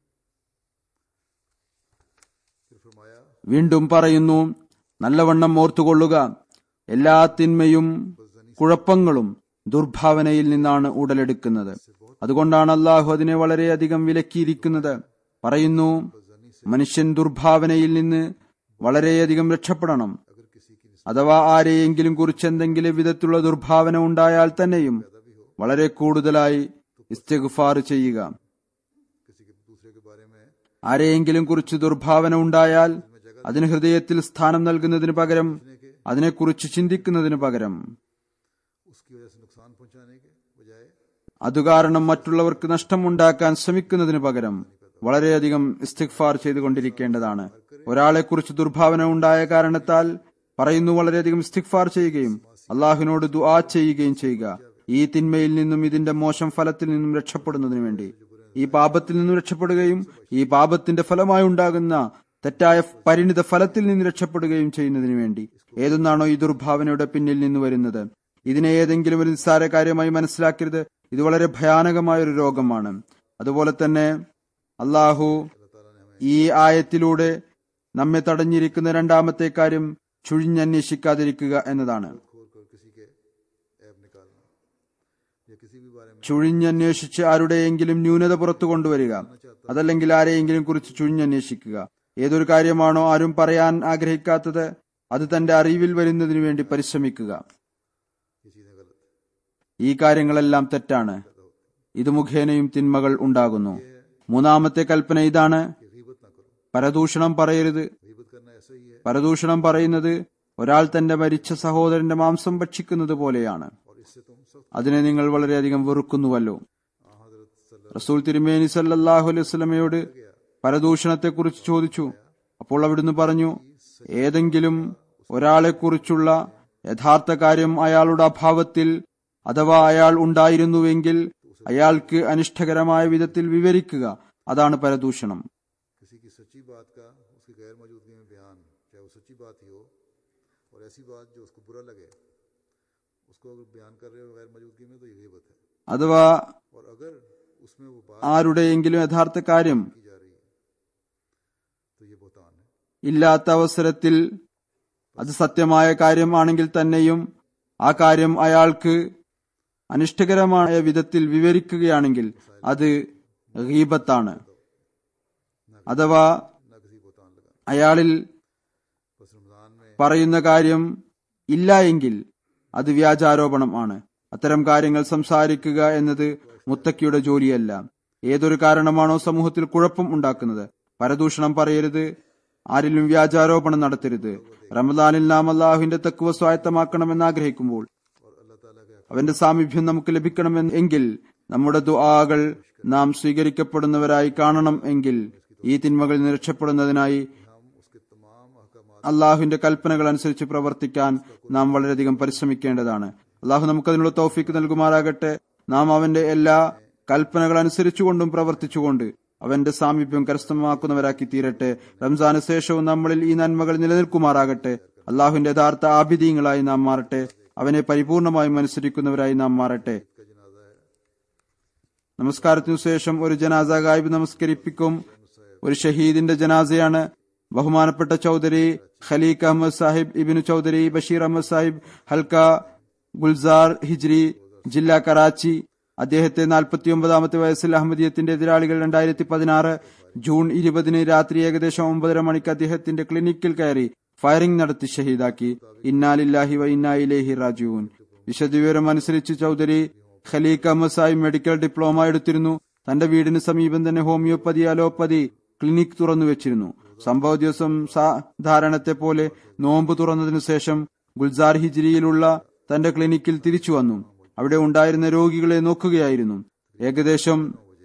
फिर फरमाया വീണ്ടും പറയുന്നു നല്ലവണ്ണം ഓർത്തുകൊള്ളുക എല്ലാ തിന്മയും കുഴപ്പങ്ങളും ദുർഭാവനയിൽ നിന്നാണ് ഉടലെടുക്കുന്നത് അതുകൊണ്ടാണ് അള്ളാഹു അതിനെ വളരെയധികം വിലക്കിയിരിക്കുന്നത് പറയുന്നു മനുഷ്യൻ ദുർഭാവനയിൽ നിന്ന് വളരെയധികം രക്ഷപ്പെടണം അഥവാ ആരെയെങ്കിലും കുറിച്ച് എന്തെങ്കിലും വിധത്തിലുള്ള ദുർഭാവന ഉണ്ടായാൽ തന്നെയും വളരെ കൂടുതലായി ഇസ്തിഗ്ഫാർ ചെയ്യുക किसी के दूसरे के बारे में ആരെയെങ്കിലും കുറിച്ച് ദുർഭാവന ഉണ്ടായാൽ അതിന് ഹൃദയത്തിൽ സ്ഥാനം നൽകുന്നതിന് പകരം അതിനെക്കുറിച്ച് ചിന്തിക്കുന്നതിന് പകരം उसकी वजह से नुकसान पहुंचाने के बजाय അതുകാരണം മറ്റുള്ളവർക്ക് നഷ്ടമുണ്ടാക്കാൻ ശ്രമിക്കുന്നതിന് പകരം വളരെയധികം ഇസ്തിഗ്ഫാർ ചെയ്തുകൊണ്ടിരിക്കേണ്ടതാണ് ഒരാളെക്കുറിച്ച് ദുർഭാവന ഉണ്ടായ കാരണത്താൽ പറയുന്നു വളരെയധികം ഇസ്തിഗ്ഫാർ ചെയ്യുകയും അള്ളാഹുവിനോട് ദുആ ചെയ്യുകയും ചെയ്യുക ഈ തിന്മയിൽ നിന്നും ഇതിന്റെ മോശം ഫലത്തിൽ നിന്നും രക്ഷപ്പെടുന്നതിന് വേണ്ടി ഈ പാപത്തിൽ നിന്നും രക്ഷപ്പെടുകയും ഈ പാപത്തിന്റെ ഫലമായി ഉണ്ടാകുന്ന തെറ്റായ പരിണിത ഫലത്തിൽ നിന്ന് രക്ഷപ്പെടുകയും ചെയ്യുന്നതിന് വേണ്ടി ഏതൊന്നാണോ ഈ ദുർഭാവനയുടെ പിന്നിൽ നിന്ന് വരുന്നത് ഇതിനെ ഏതെങ്കിലും ഒരു നിസ്സാര കാര്യമായി മനസ്സിലാക്കരുത് ഇത് വളരെ ഭയാനകമായ ഒരു രോഗമാണ് അതുപോലെ തന്നെ അള്ളാഹു ഈ ആയത്തിലൂടെ നമ്മെ തടഞ്ഞിരിക്കുന്ന രണ്ടാമത്തെ കാര്യം ചുഴിഞ്ഞന്വേഷിക്കാതിരിക്കുക എന്നതാണ് खोल कर किसी के ऐब निकालना या किसी भी बारे में ചുഴിഞ്ഞന്വേഷിച്ച് ആരുടെയെങ്കിലും ന്യൂനത പുറത്തു കൊണ്ടുവരിക അതല്ലെങ്കിൽ ആരെയെങ്കിലും കുറിച്ച് ചുഴിഞ്ഞന്വേഷിക്കുക ഏതൊരു കാര്യമാണോ ആരും പറയാൻ ആഗ്രഹിക്കാത്തത് അത് തന്റെ അറിവിൽ വരുന്നതിനു വേണ്ടി പരിശ്രമിക്കുക ये चीज़ें गलत है ഈ കാര്യങ്ങളെല്ലാം തെറ്റാണ് ഇത് മുഖേനയും തിന്മകൾ ഉണ്ടാകുന്നു മൂന്നാമത്തെ കൽപ്പന ഇതാണ് कि गीबत ना करो പരദൂഷണം പറയരുത് गीबत करना ऐसा ही है പരദൂഷണം പറയുന്നത് ഒരാൾ തന്റെ മരിച്ച സഹോദരന്റെ മാംസം ഭക്ഷിക്കുന്നത് പോലെയാണ് और इससे तुम सख्त അതിനെ നിങ്ങൾ വളരെയധികം വെറുക്കുന്നുവല്ലോ हजरत सल्लल्लाहु റസൂൽ തിരുമേനി സല്ലല്ലാഹു അലൈഹി വസല്ലമയോട് പരദൂഷണത്തെക്കുറിച്ച് ചോദിച്ചു അപ്പോൾ അവിടുന്ന് പറഞ്ഞു ഏതെങ്കിലും ഒരാളെക്കുറിച്ചുള്ള യഥാർത്ഥ കാര്യം അയാളുടെ അഭാവത്തിൽ അഥവാ അയാൾ ഉണ്ടായിരുന്നുവെങ്കിൽ അയാൾക്ക് അനിഷ്ടകരമായ വിധത്തിൽ വിവരിക്കുക അതാണ് പരദൂഷണം किसी की सच्ची बात का उसकी गैर मौजूदगी में बयान चाहे वो सच्ची बात ही हो और ऐसी बात जो उसको बुरा लगे उसको अगर बयान कर रहे हो गैर मौजूदगी में तो ये गीबत है അഥവാ और अगर उसमें वो बात ആരുടെയെങ്കിലും യഥാർത്ഥ കാര്യം की जा रही है तो ये बोतान है ഇല്ലാത്ത അവസരത്തിൽ അത് സത്യമായ കാര്യമാണെങ്കിൽ തന്നെയും ആ കാര്യം അയാൾക്ക് അനിഷ്ടകരമായ വിധത്തിൽ വിവരിക്കുകയാണെങ്കിൽ അത് ഗീബത്താണ് അഥവാ ना किसी बोतान लगा അയാളിൽ बस रमजान में പറയുന്ന കാര്യം ഇല്ല എങ്കിൽ അത് വ്യാജാരോപണം ആണ് അത്തരം കാര്യങ്ങൾ സംസാരിക്കുക എന്നത് മുത്തക്കിയുടെ ജോലിയല്ല ഏതൊരു കാരണമാണോ സമൂഹത്തിൽ കുഴപ്പം ഉണ്ടാക്കുന്നത് പരദൂഷണം പറയരുത് ആരിലും വ്യാജാരോപണം നടത്തരുത് റമദാനിൽ നാം അള്ളാഹുവിന്റെ തക്കുവ സ്വായത്തമാക്കണമെന്ന് ആഗ്രഹിക്കുമ്പോൾ और अल्लाह ताला के അവന്റെ സാമീപ്യം നമുക്ക് ലഭിക്കണമെന്ന് എങ്കിൽ നമ്മുടെ ദുആകൾ നാം സ്വീകരിക്കപ്പെടുന്നവരായി കാണണം എങ്കിൽ ഈ തിന്മകളിൽ നിന്ന് രക്ഷപ്പെടുന്നതിനായി हम उसके तमाम अहकाम അള്ളാഹുവിന്റെ കൽപ്പനകൾ അനുസരിച്ച് പ്രവർത്തിക്കാൻ നാം വളരെയധികം പരിശ്രമിക്കേണ്ടതാണ് അള്ളാഹു നമുക്കതിനുള്ള തൗഫീക്ക് നൽകുമാറാകട്ടെ നാം അവന്റെ എല്ലാ കൽപ്പനകൾ അനുസരിച്ചുകൊണ്ടും പ്രവർത്തിച്ചുകൊണ്ട് അവന്റെ സാമീപ്യം കരസ്ഥമാക്കുന്നവരാക്കി തീരട്ടെ റംസാന് ശേഷവും നമ്മളിൽ ഈ നന്മകൾ നിലനിൽക്കുമാറാകട്ടെ അള്ളാഹുവിന്റെ യഥാർത്ഥ ആഭിധീയങ്ങളായി നാം മാറട്ടെ അവനെ പരിപൂർണമായും അനുസരിക്കുന്നവരായി നാം മാറട്ടെ का जनाजा है നമസ്കാരത്തിനു ശേഷം ഒരു ജനാസ ഗായിബ് നമസ്കരിപ്പിക്കും ഒരു ഷഹീദിന്റെ ജനാസയാണ് ബഹുമാനപ്പെട്ട ചൗധരി ഖലീഖ് അഹമ്മദ് സാഹിബ് ഇബിനു ചൗധരി ബഷീർ അഹമ്മദ് സാഹിബ് ഹൽക്ക ഗുൽസാർ ഹിജ്രി ജില്ല കറാച്ചി അദ്ദേഹത്തെ നാൽപ്പത്തിയൊമ്പതാമത്തെ വയസ്സിൽ അഹമ്മദീയത്തിന്റെ എതിരാളികൾ രണ്ടായിരത്തി പതിനാറ് ജൂൺ ഇരുപതിന് രാത്രി ഏകദേശം ഒമ്പതര മണിക്ക് അദ്ദേഹത്തിന്റെ ക്ലിനിക്കിൽ കയറി ഫയറിംഗ് നടത്തി ഷഹീദാക്കി ഇന്നാലില്ലാഹി വ ഇന്നാ ഇലേഹി റാജുവൂൻ വിശദവിവരം അനുസരിച്ച് ചൗധരി ഖലീഖ് അഹമ്മദ് സാഹിബ് മെഡിക്കൽ ഡിപ്ലോമ എടുത്തിരുന്നു തന്റെ വീടിന് സമീപം തന്നെ ഹോമിയോപ്പതി അലോപ്പതി ക്ലിനിക് തുറന്നു വെച്ചിരുന്നു സംഭവ ദിവസം സാധാരണത്തെ പോലെ നോമ്പ് തുറന്നതിനു ശേഷം ഗുൽസാർ ഹിജ്രിയിലുള്ള തന്റെ ക്ലിനിക്കിൽ തിരിച്ചു വന്നു അവിടെ ഉണ്ടായിരുന്ന രോഗികളെ നോക്കുകയായിരുന്നു ഏകദേശം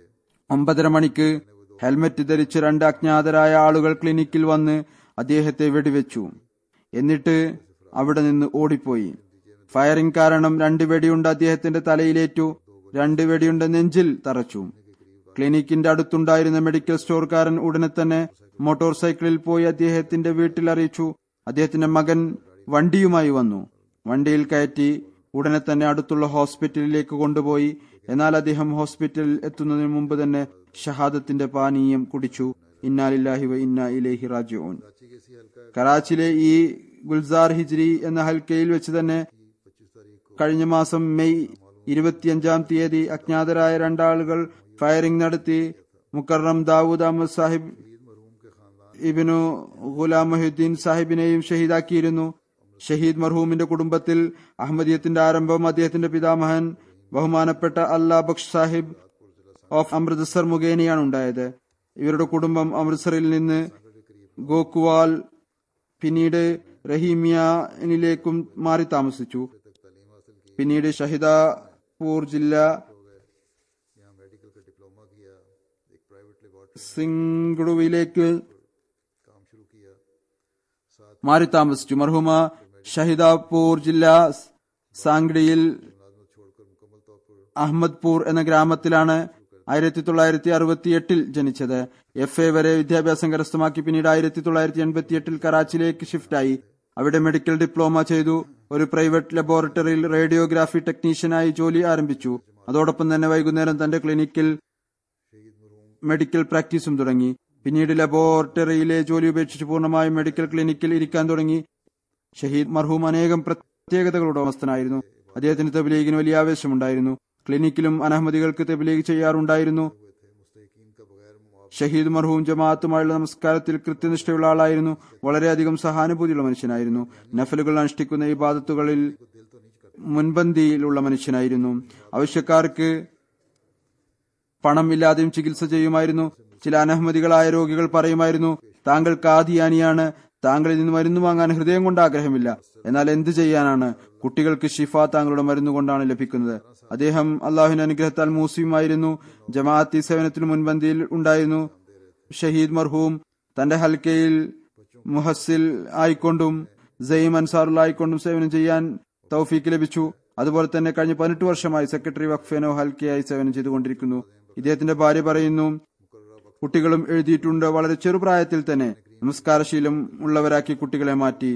ഒമ്പതര മണിക്ക് ഹെൽമറ്റ് ധരിച്ച് രണ്ട് അജ്ഞാതരായ ആളുകൾ ക്ലിനിക്കിൽ വന്ന് അദ്ദേഹത്തെ വെടിവെച്ചു എന്നിട്ട് അവിടെ നിന്ന് ഓടിപ്പോയി ഫയറിംഗ് കാരണം രണ്ട് വെടിയുണ്ട് അദ്ദേഹത്തിന്റെ തലയിലേറ്റു രണ്ട് വെടിയുണ്ട് നെഞ്ചിൽ തറച്ചു ക്ലിനിക്കിന്റെ അടുത്തുണ്ടായിരുന്ന മെഡിക്കൽ സ്റ്റോർക്കാരൻ ഉടനെ തന്നെ മോട്ടോർ സൈക്കിളിൽ പോയി അദ്ദേഹത്തിന്റെ വീട്ടിൽ അറിയിച്ചു അദ്ദേഹത്തിന്റെ മകൻ വണ്ടിയുമായി വന്നു വണ്ടിയിൽ കയറ്റി ഉടനെ തന്നെ അടുത്തുള്ള ഹോസ്പിറ്റലിലേക്ക് കൊണ്ടുപോയി എന്നാൽ അദ്ദേഹം ഹോസ്പിറ്റലിൽ എത്തുന്നതിന് മുമ്പ് തന്നെ ഷഹാദത്തിന്റെ പാനീയം കുടിച്ചു ഇന്നാലില്ലാഹി വ ഇന്നാ ഇലേഹി റാജിഊൻ कराची के इसी हल्का കറാച്ചിയിലെ ഈ ഗുൽസാർ ഹിജ്രി എന്ന ഹൽക്കയിൽ വെച്ച് തന്നെ पच्चीस तारीख को കഴിഞ്ഞ മാസം മെയ് ഇരുപത്തിയഞ്ചാം തീയതി അജ്ഞാതരായ രണ്ടാളുകൾ ഫയറിംഗ് നടത്തി മുക്കറം ദാവൂദ് അഹമ്മദ് സാഹിബ് मरहूम के खानदान ഇബിനു ഗുലാം മൊഹീദ്ദീൻ സാഹിബിനെയും ഷഹീദാക്കിയിരുന്നു ഷഹീദ് മർഹൂമിന്റെ കുടുംബത്തിൽ അഹമ്മദിയത്തിന്റെ ആരംഭം അദ്ദേഹത്തിന്റെ പിതാമഹൻ ബഹുമാനപ്പെട്ട അല്ലാ ബക്ഷ് സാഹിബ് ഓഫ് അമൃത്സർ മുഖേനയാണ് ഉണ്ടായത് ഇവരുടെ കുടുംബം അമൃത്സറിൽ നിന്ന് ഗോക്കുവാൽ പിന്നീട് റഹീമിയയിലേക്കും മാറി താമസിച്ചു പിന്നീട് ഷഹിദാപൂർ ജില്ല यहाँ मेडिकल का डिप्लोमा किया एक प्राइवेट लेबोरेटरी സിംഗുടുവിലേക്ക് काम शुरू किया साथ മാറി താമസിച്ചു മർഹൂമ ഷഹിദാപൂർ ജില്ല സാങ്ഡിയിൽ അഹമ്മദ്പൂർ എന്ന ഗ്രാമത്തിലാണ് ആയിരത്തി തൊള്ളായിരത്തി അറുപത്തി എട്ടിൽ ജനിച്ചത് എഫ് എ വരെ വിദ്യാഭ്യാസം കരസ്ഥമാക്കി പിന്നീട് ആയിരത്തി തൊള്ളായിരത്തി എൺപത്തി എട്ടിൽ കറാച്ചിയിലേക്ക് ഷിഫ്റ്റായി അവിടെ മെഡിക്കൽ ഡിപ്ലോമ ചെയ്തു ഒരു പ്രൈവറ്റ് ലബോറട്ടറിയിൽ റേഡിയോഗ്രാഫി ടെക്നീഷ്യനായി ജോലി ആരംഭിച്ചു അതോടൊപ്പം തന്നെ വൈകുന്നേരം തന്റെ ക്ലിനിക്കിൽ മെഡിക്കൽ പ്രാക്ടീസും തുടങ്ങി പിന്നീട് ലബോറട്ടറിയിലെ ജോലി ഉപേക്ഷിച്ച് പൂർണ്ണമായും മെഡിക്കൽ ക്ലിനിക്കിൽ ഇരിക്കാൻ തുടങ്ങി ഷഹീദ് മർഹൂം അനേകം പ്രത്യേകതകളുടെ ഉടമസ്ഥനായിരുന്നു അദ്ദേഹത്തിന് തബ്ലീഗിന് വലിയ ആവേശമുണ്ടായിരുന്നു ക്ലിനിക്കിലും അനഹമ്മദികൾക്ക് തബ്ലീഗ് ചെയ്യാറുണ്ടായിരുന്നു ഷഹീദ് മർഹൂം ജമാഅത്തുമായുള്ള നമസ്കാരത്തിൽ കൃത്യനിഷ്ഠയുള്ള ആളായിരുന്നു വളരെയധികം സഹാനുഭൂതിയുള്ള മനുഷ്യനായിരുന്നു നഫലുകൾ അനുഷ്ഠിക്കുന്ന ഈ ബാധത്തുകളിൽ മുൻപന്തിയിലുള്ള മനുഷ്യനായിരുന്നു ആവശ്യക്കാർക്ക് പണം ഇല്ലാതെയും ചികിത്സ ചെയ്യുമായിരുന്നു ചില അനഹമ്മദികളായ രോഗികൾ പറയുമായിരുന്നു താങ്കൾ കാദിയാനിയാണ് താങ്കളിൽ നിന്ന് മരുന്ന് വാങ്ങാൻ ഹൃദയം കൊണ്ട് ആഗ്രഹമില്ല എന്നാൽ എന്ത് ചെയ്യാനാണ് കുട്ടികൾക്ക് ഷിഫ താങ്കളുടെ മരുന്ന് കൊണ്ടാണ് ലഭിക്കുന്നത് അദ്ദേഹം അള്ളാഹുവിന്റെ അനുഗ്രഹത്താൽ മൂസിയുമായിരുന്നു ജമാഅത്തി സേവനത്തിന് മുൻപന്തിയിൽ ഉണ്ടായിരുന്നു ഷഹീദ് മർഹൂം തന്റെ ഹൽക്കയിൽ മുഹസ്സിൽ ആയിക്കൊണ്ടും ജയ്യം അൻസാറുള്ളായിക്കൊണ്ടും സേവനം ചെയ്യാൻ തൗഫീക്ക് ലഭിച്ചു അതുപോലെ തന്നെ കഴിഞ്ഞ പതിനെട്ട് വർഷമായി സെക്രട്ടറി വഖഫേനോ ഹൽക്കയായി സേവനം ചെയ്തുകൊണ്ടിരിക്കുന്നു ഇദ്ദേഹത്തിന്റെ ഭാര്യ പറയുന്നു കുട്ടികളും എഴുതിയിട്ടുണ്ട് വളരെ ചെറുപ്രായത്തിൽ തന്നെ നമസ്കാരശീലം ഉള്ളവരാക്കി കുട്ടികളെ മാറ്റി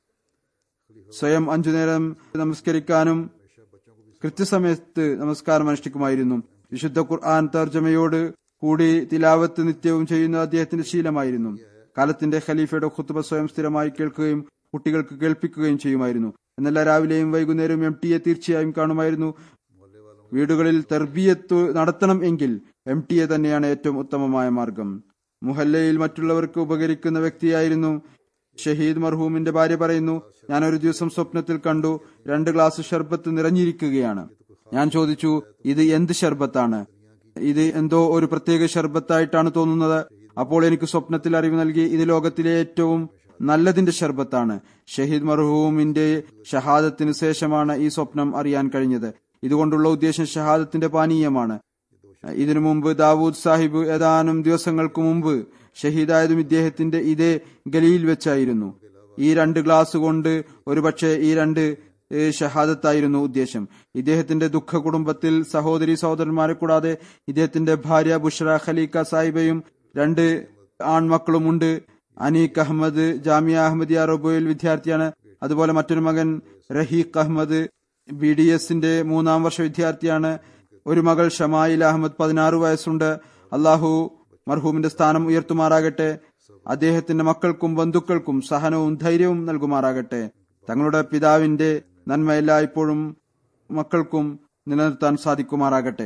സ്വയം അഞ്ചു നേരം നമസ്കരിക്കാനും കൃത്യസമയത്ത് നമസ്കാരം അനുഷ്ഠിക്കുമായിരുന്നു വിശുദ്ധ ഖുർആൻ തർജ്ജമയോട് കൂടി തിലാവത്ത് നിത്യവും ചെയ്യുന്ന അദ്ദേഹത്തിന്റെ ശീലമായിരുന്നു കാലത്തിന്റെ ഖലീഫയുടെ ഖുത്തുബ സ്വയം സ്ഥിരമായി കേൾക്കുകയും കുട്ടികൾക്ക് കേൾപ്പിക്കുകയും ചെയ്യുമായിരുന്നു എന്നല്ല രാവിലെയും വൈകുന്നേരവും എം ടിയെ തീർച്ചയായും കാണുമായിരുന്നു വീടുകളിൽ തെർബിയത്ത് നടത്തണം എങ്കിൽ എം ടി എ തന്നെയാണ് ഏറ്റവും ഉത്തമമായ മാർഗം മുഹല്ലയിൽ മറ്റുള്ളവർക്ക് ഉപകരിക്കുന്ന വ്യക്തിയായിരുന്നു ഷഹീദ് മർഹൂമിന്റെ ഭാര്യ പറയുന്നു ഞാൻ ഒരു ദിവസം സ്വപ്നത്തിൽ കണ്ടു രണ്ട് ഗ്ലാസ് ഷർബത്ത് നിറഞ്ഞിരിക്കുകയാണ് ഞാൻ ചോദിച്ചു ഇത് എന്ത് ഷർബത്താണ് ഇത് എന്തോ ഒരു പ്രത്യേക ഷർബത്തായിട്ടാണ് തോന്നുന്നത് അപ്പോൾ എനിക്ക് സ്വപ്നത്തിൽ അറിവ് നൽകി ഇത് ലോകത്തിലെ ഏറ്റവും നല്ലതിന്റെ ഷർബത്താണ് ഷഹീദ് മർഹൂമിന്റെ ഷഹാദത്തിന് ശേഷമാണ് ഈ സ്വപ്നം അറിയാൻ കഴിഞ്ഞത് ഇതുകൊണ്ടുള്ള ഉദ്ദേശം ഷഹാദത്തിന്റെ പാനീയമാണ് ഇതിനു മുമ്പ് ദാവൂദ് സാഹിബ് ഏതാനും ദിവസങ്ങൾക്ക് മുമ്പ് ഷഹീദായതും ഇദ്ദേഹത്തിന്റെ ഇതേ ഗലിയിൽ വെച്ചായിരുന്നു ഈ രണ്ട് ഗ്ലാസ് കൊണ്ട് ഒരുപക്ഷെ ഈ രണ്ട് ഏഹ്, ഷഹാദത്തായിരുന്നു ഉദ്ദേശം ഇദ്ദേഹത്തിന്റെ ദുഃഖ കുടുംബത്തിൽ സഹോദരി സഹോദരന്മാരെ കൂടാതെ ഇദ്ദേഹത്തിന്റെ ഭാര്യ ബുഷ്ര ഖലീക്ക സാഹിബയും രണ്ട് ആൺമക്കളുമുണ്ട് അനീഖ് അഹമ്മദ് ജാമിയ അഹമ്മദിയ റബോയിൽ വിദ്യാർത്ഥിയാണ് അതുപോലെ മറ്റൊരു മകൻ റഹീഖ് അഹമ്മദ് ബി ഡി എസിന്റെ മൂന്നാം വർഷ വിദ്യാർത്ഥിയാണ് ഒരു മകൾ ഷമായിൽ അഹമ്മദ് പതിനാറ് വയസ്സുണ്ട് അള്ളാഹു മർഹൂമിന്റെ സ്ഥാനം ഉയർത്തുമാറാകട്ടെ അദ്ദേഹത്തിന്റെ മക്കൾക്കും ബന്ധുക്കൾക്കും സഹനവും ധൈര്യവും നൽകുമാറാകട്ടെ തങ്ങളുടെ പിതാവിന്റെ നന്മ എല്ലായ്പ്പോഴും മക്കൾക്കും നിലനിർത്താൻ സാധിക്കുമാറാകട്ടെ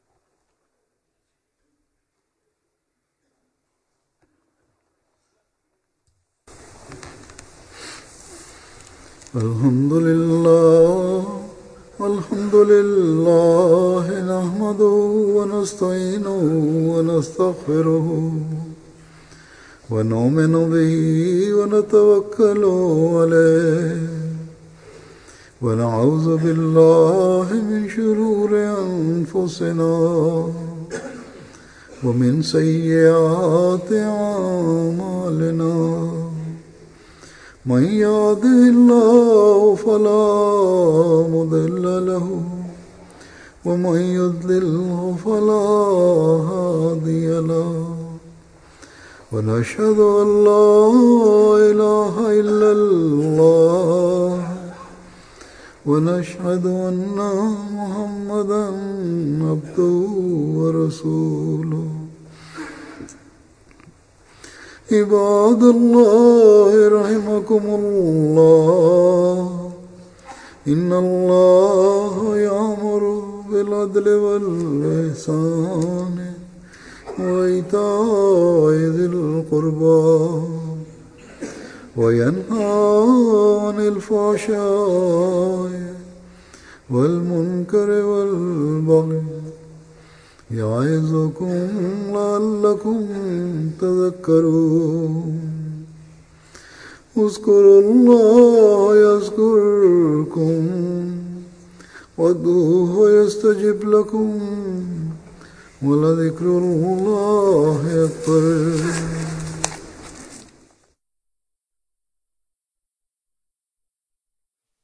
الحمد لله الحمد لله نحمده ونستعينه ونستغفره ونؤمن به ونتوكل عليه ونعوذ بالله من شرور أنفسنا ومن سيئات أعمالنا من يهده الله فلا مضل له ومن يضلله فلا هادي له ونشهد أن لا إله إلا الله ونشهد أن محمدا عبده ورسوله عباد الله رحمكم الله إن الله يأمر بالعدل والإحسان وإيتاء ذي القربى وينهى عن الفحشاء والمنكر والبغي يعظكم لعلكم تذكرون اذكروا الله يذكركم وادعوه يستجب لكم ولذكر الله أكبر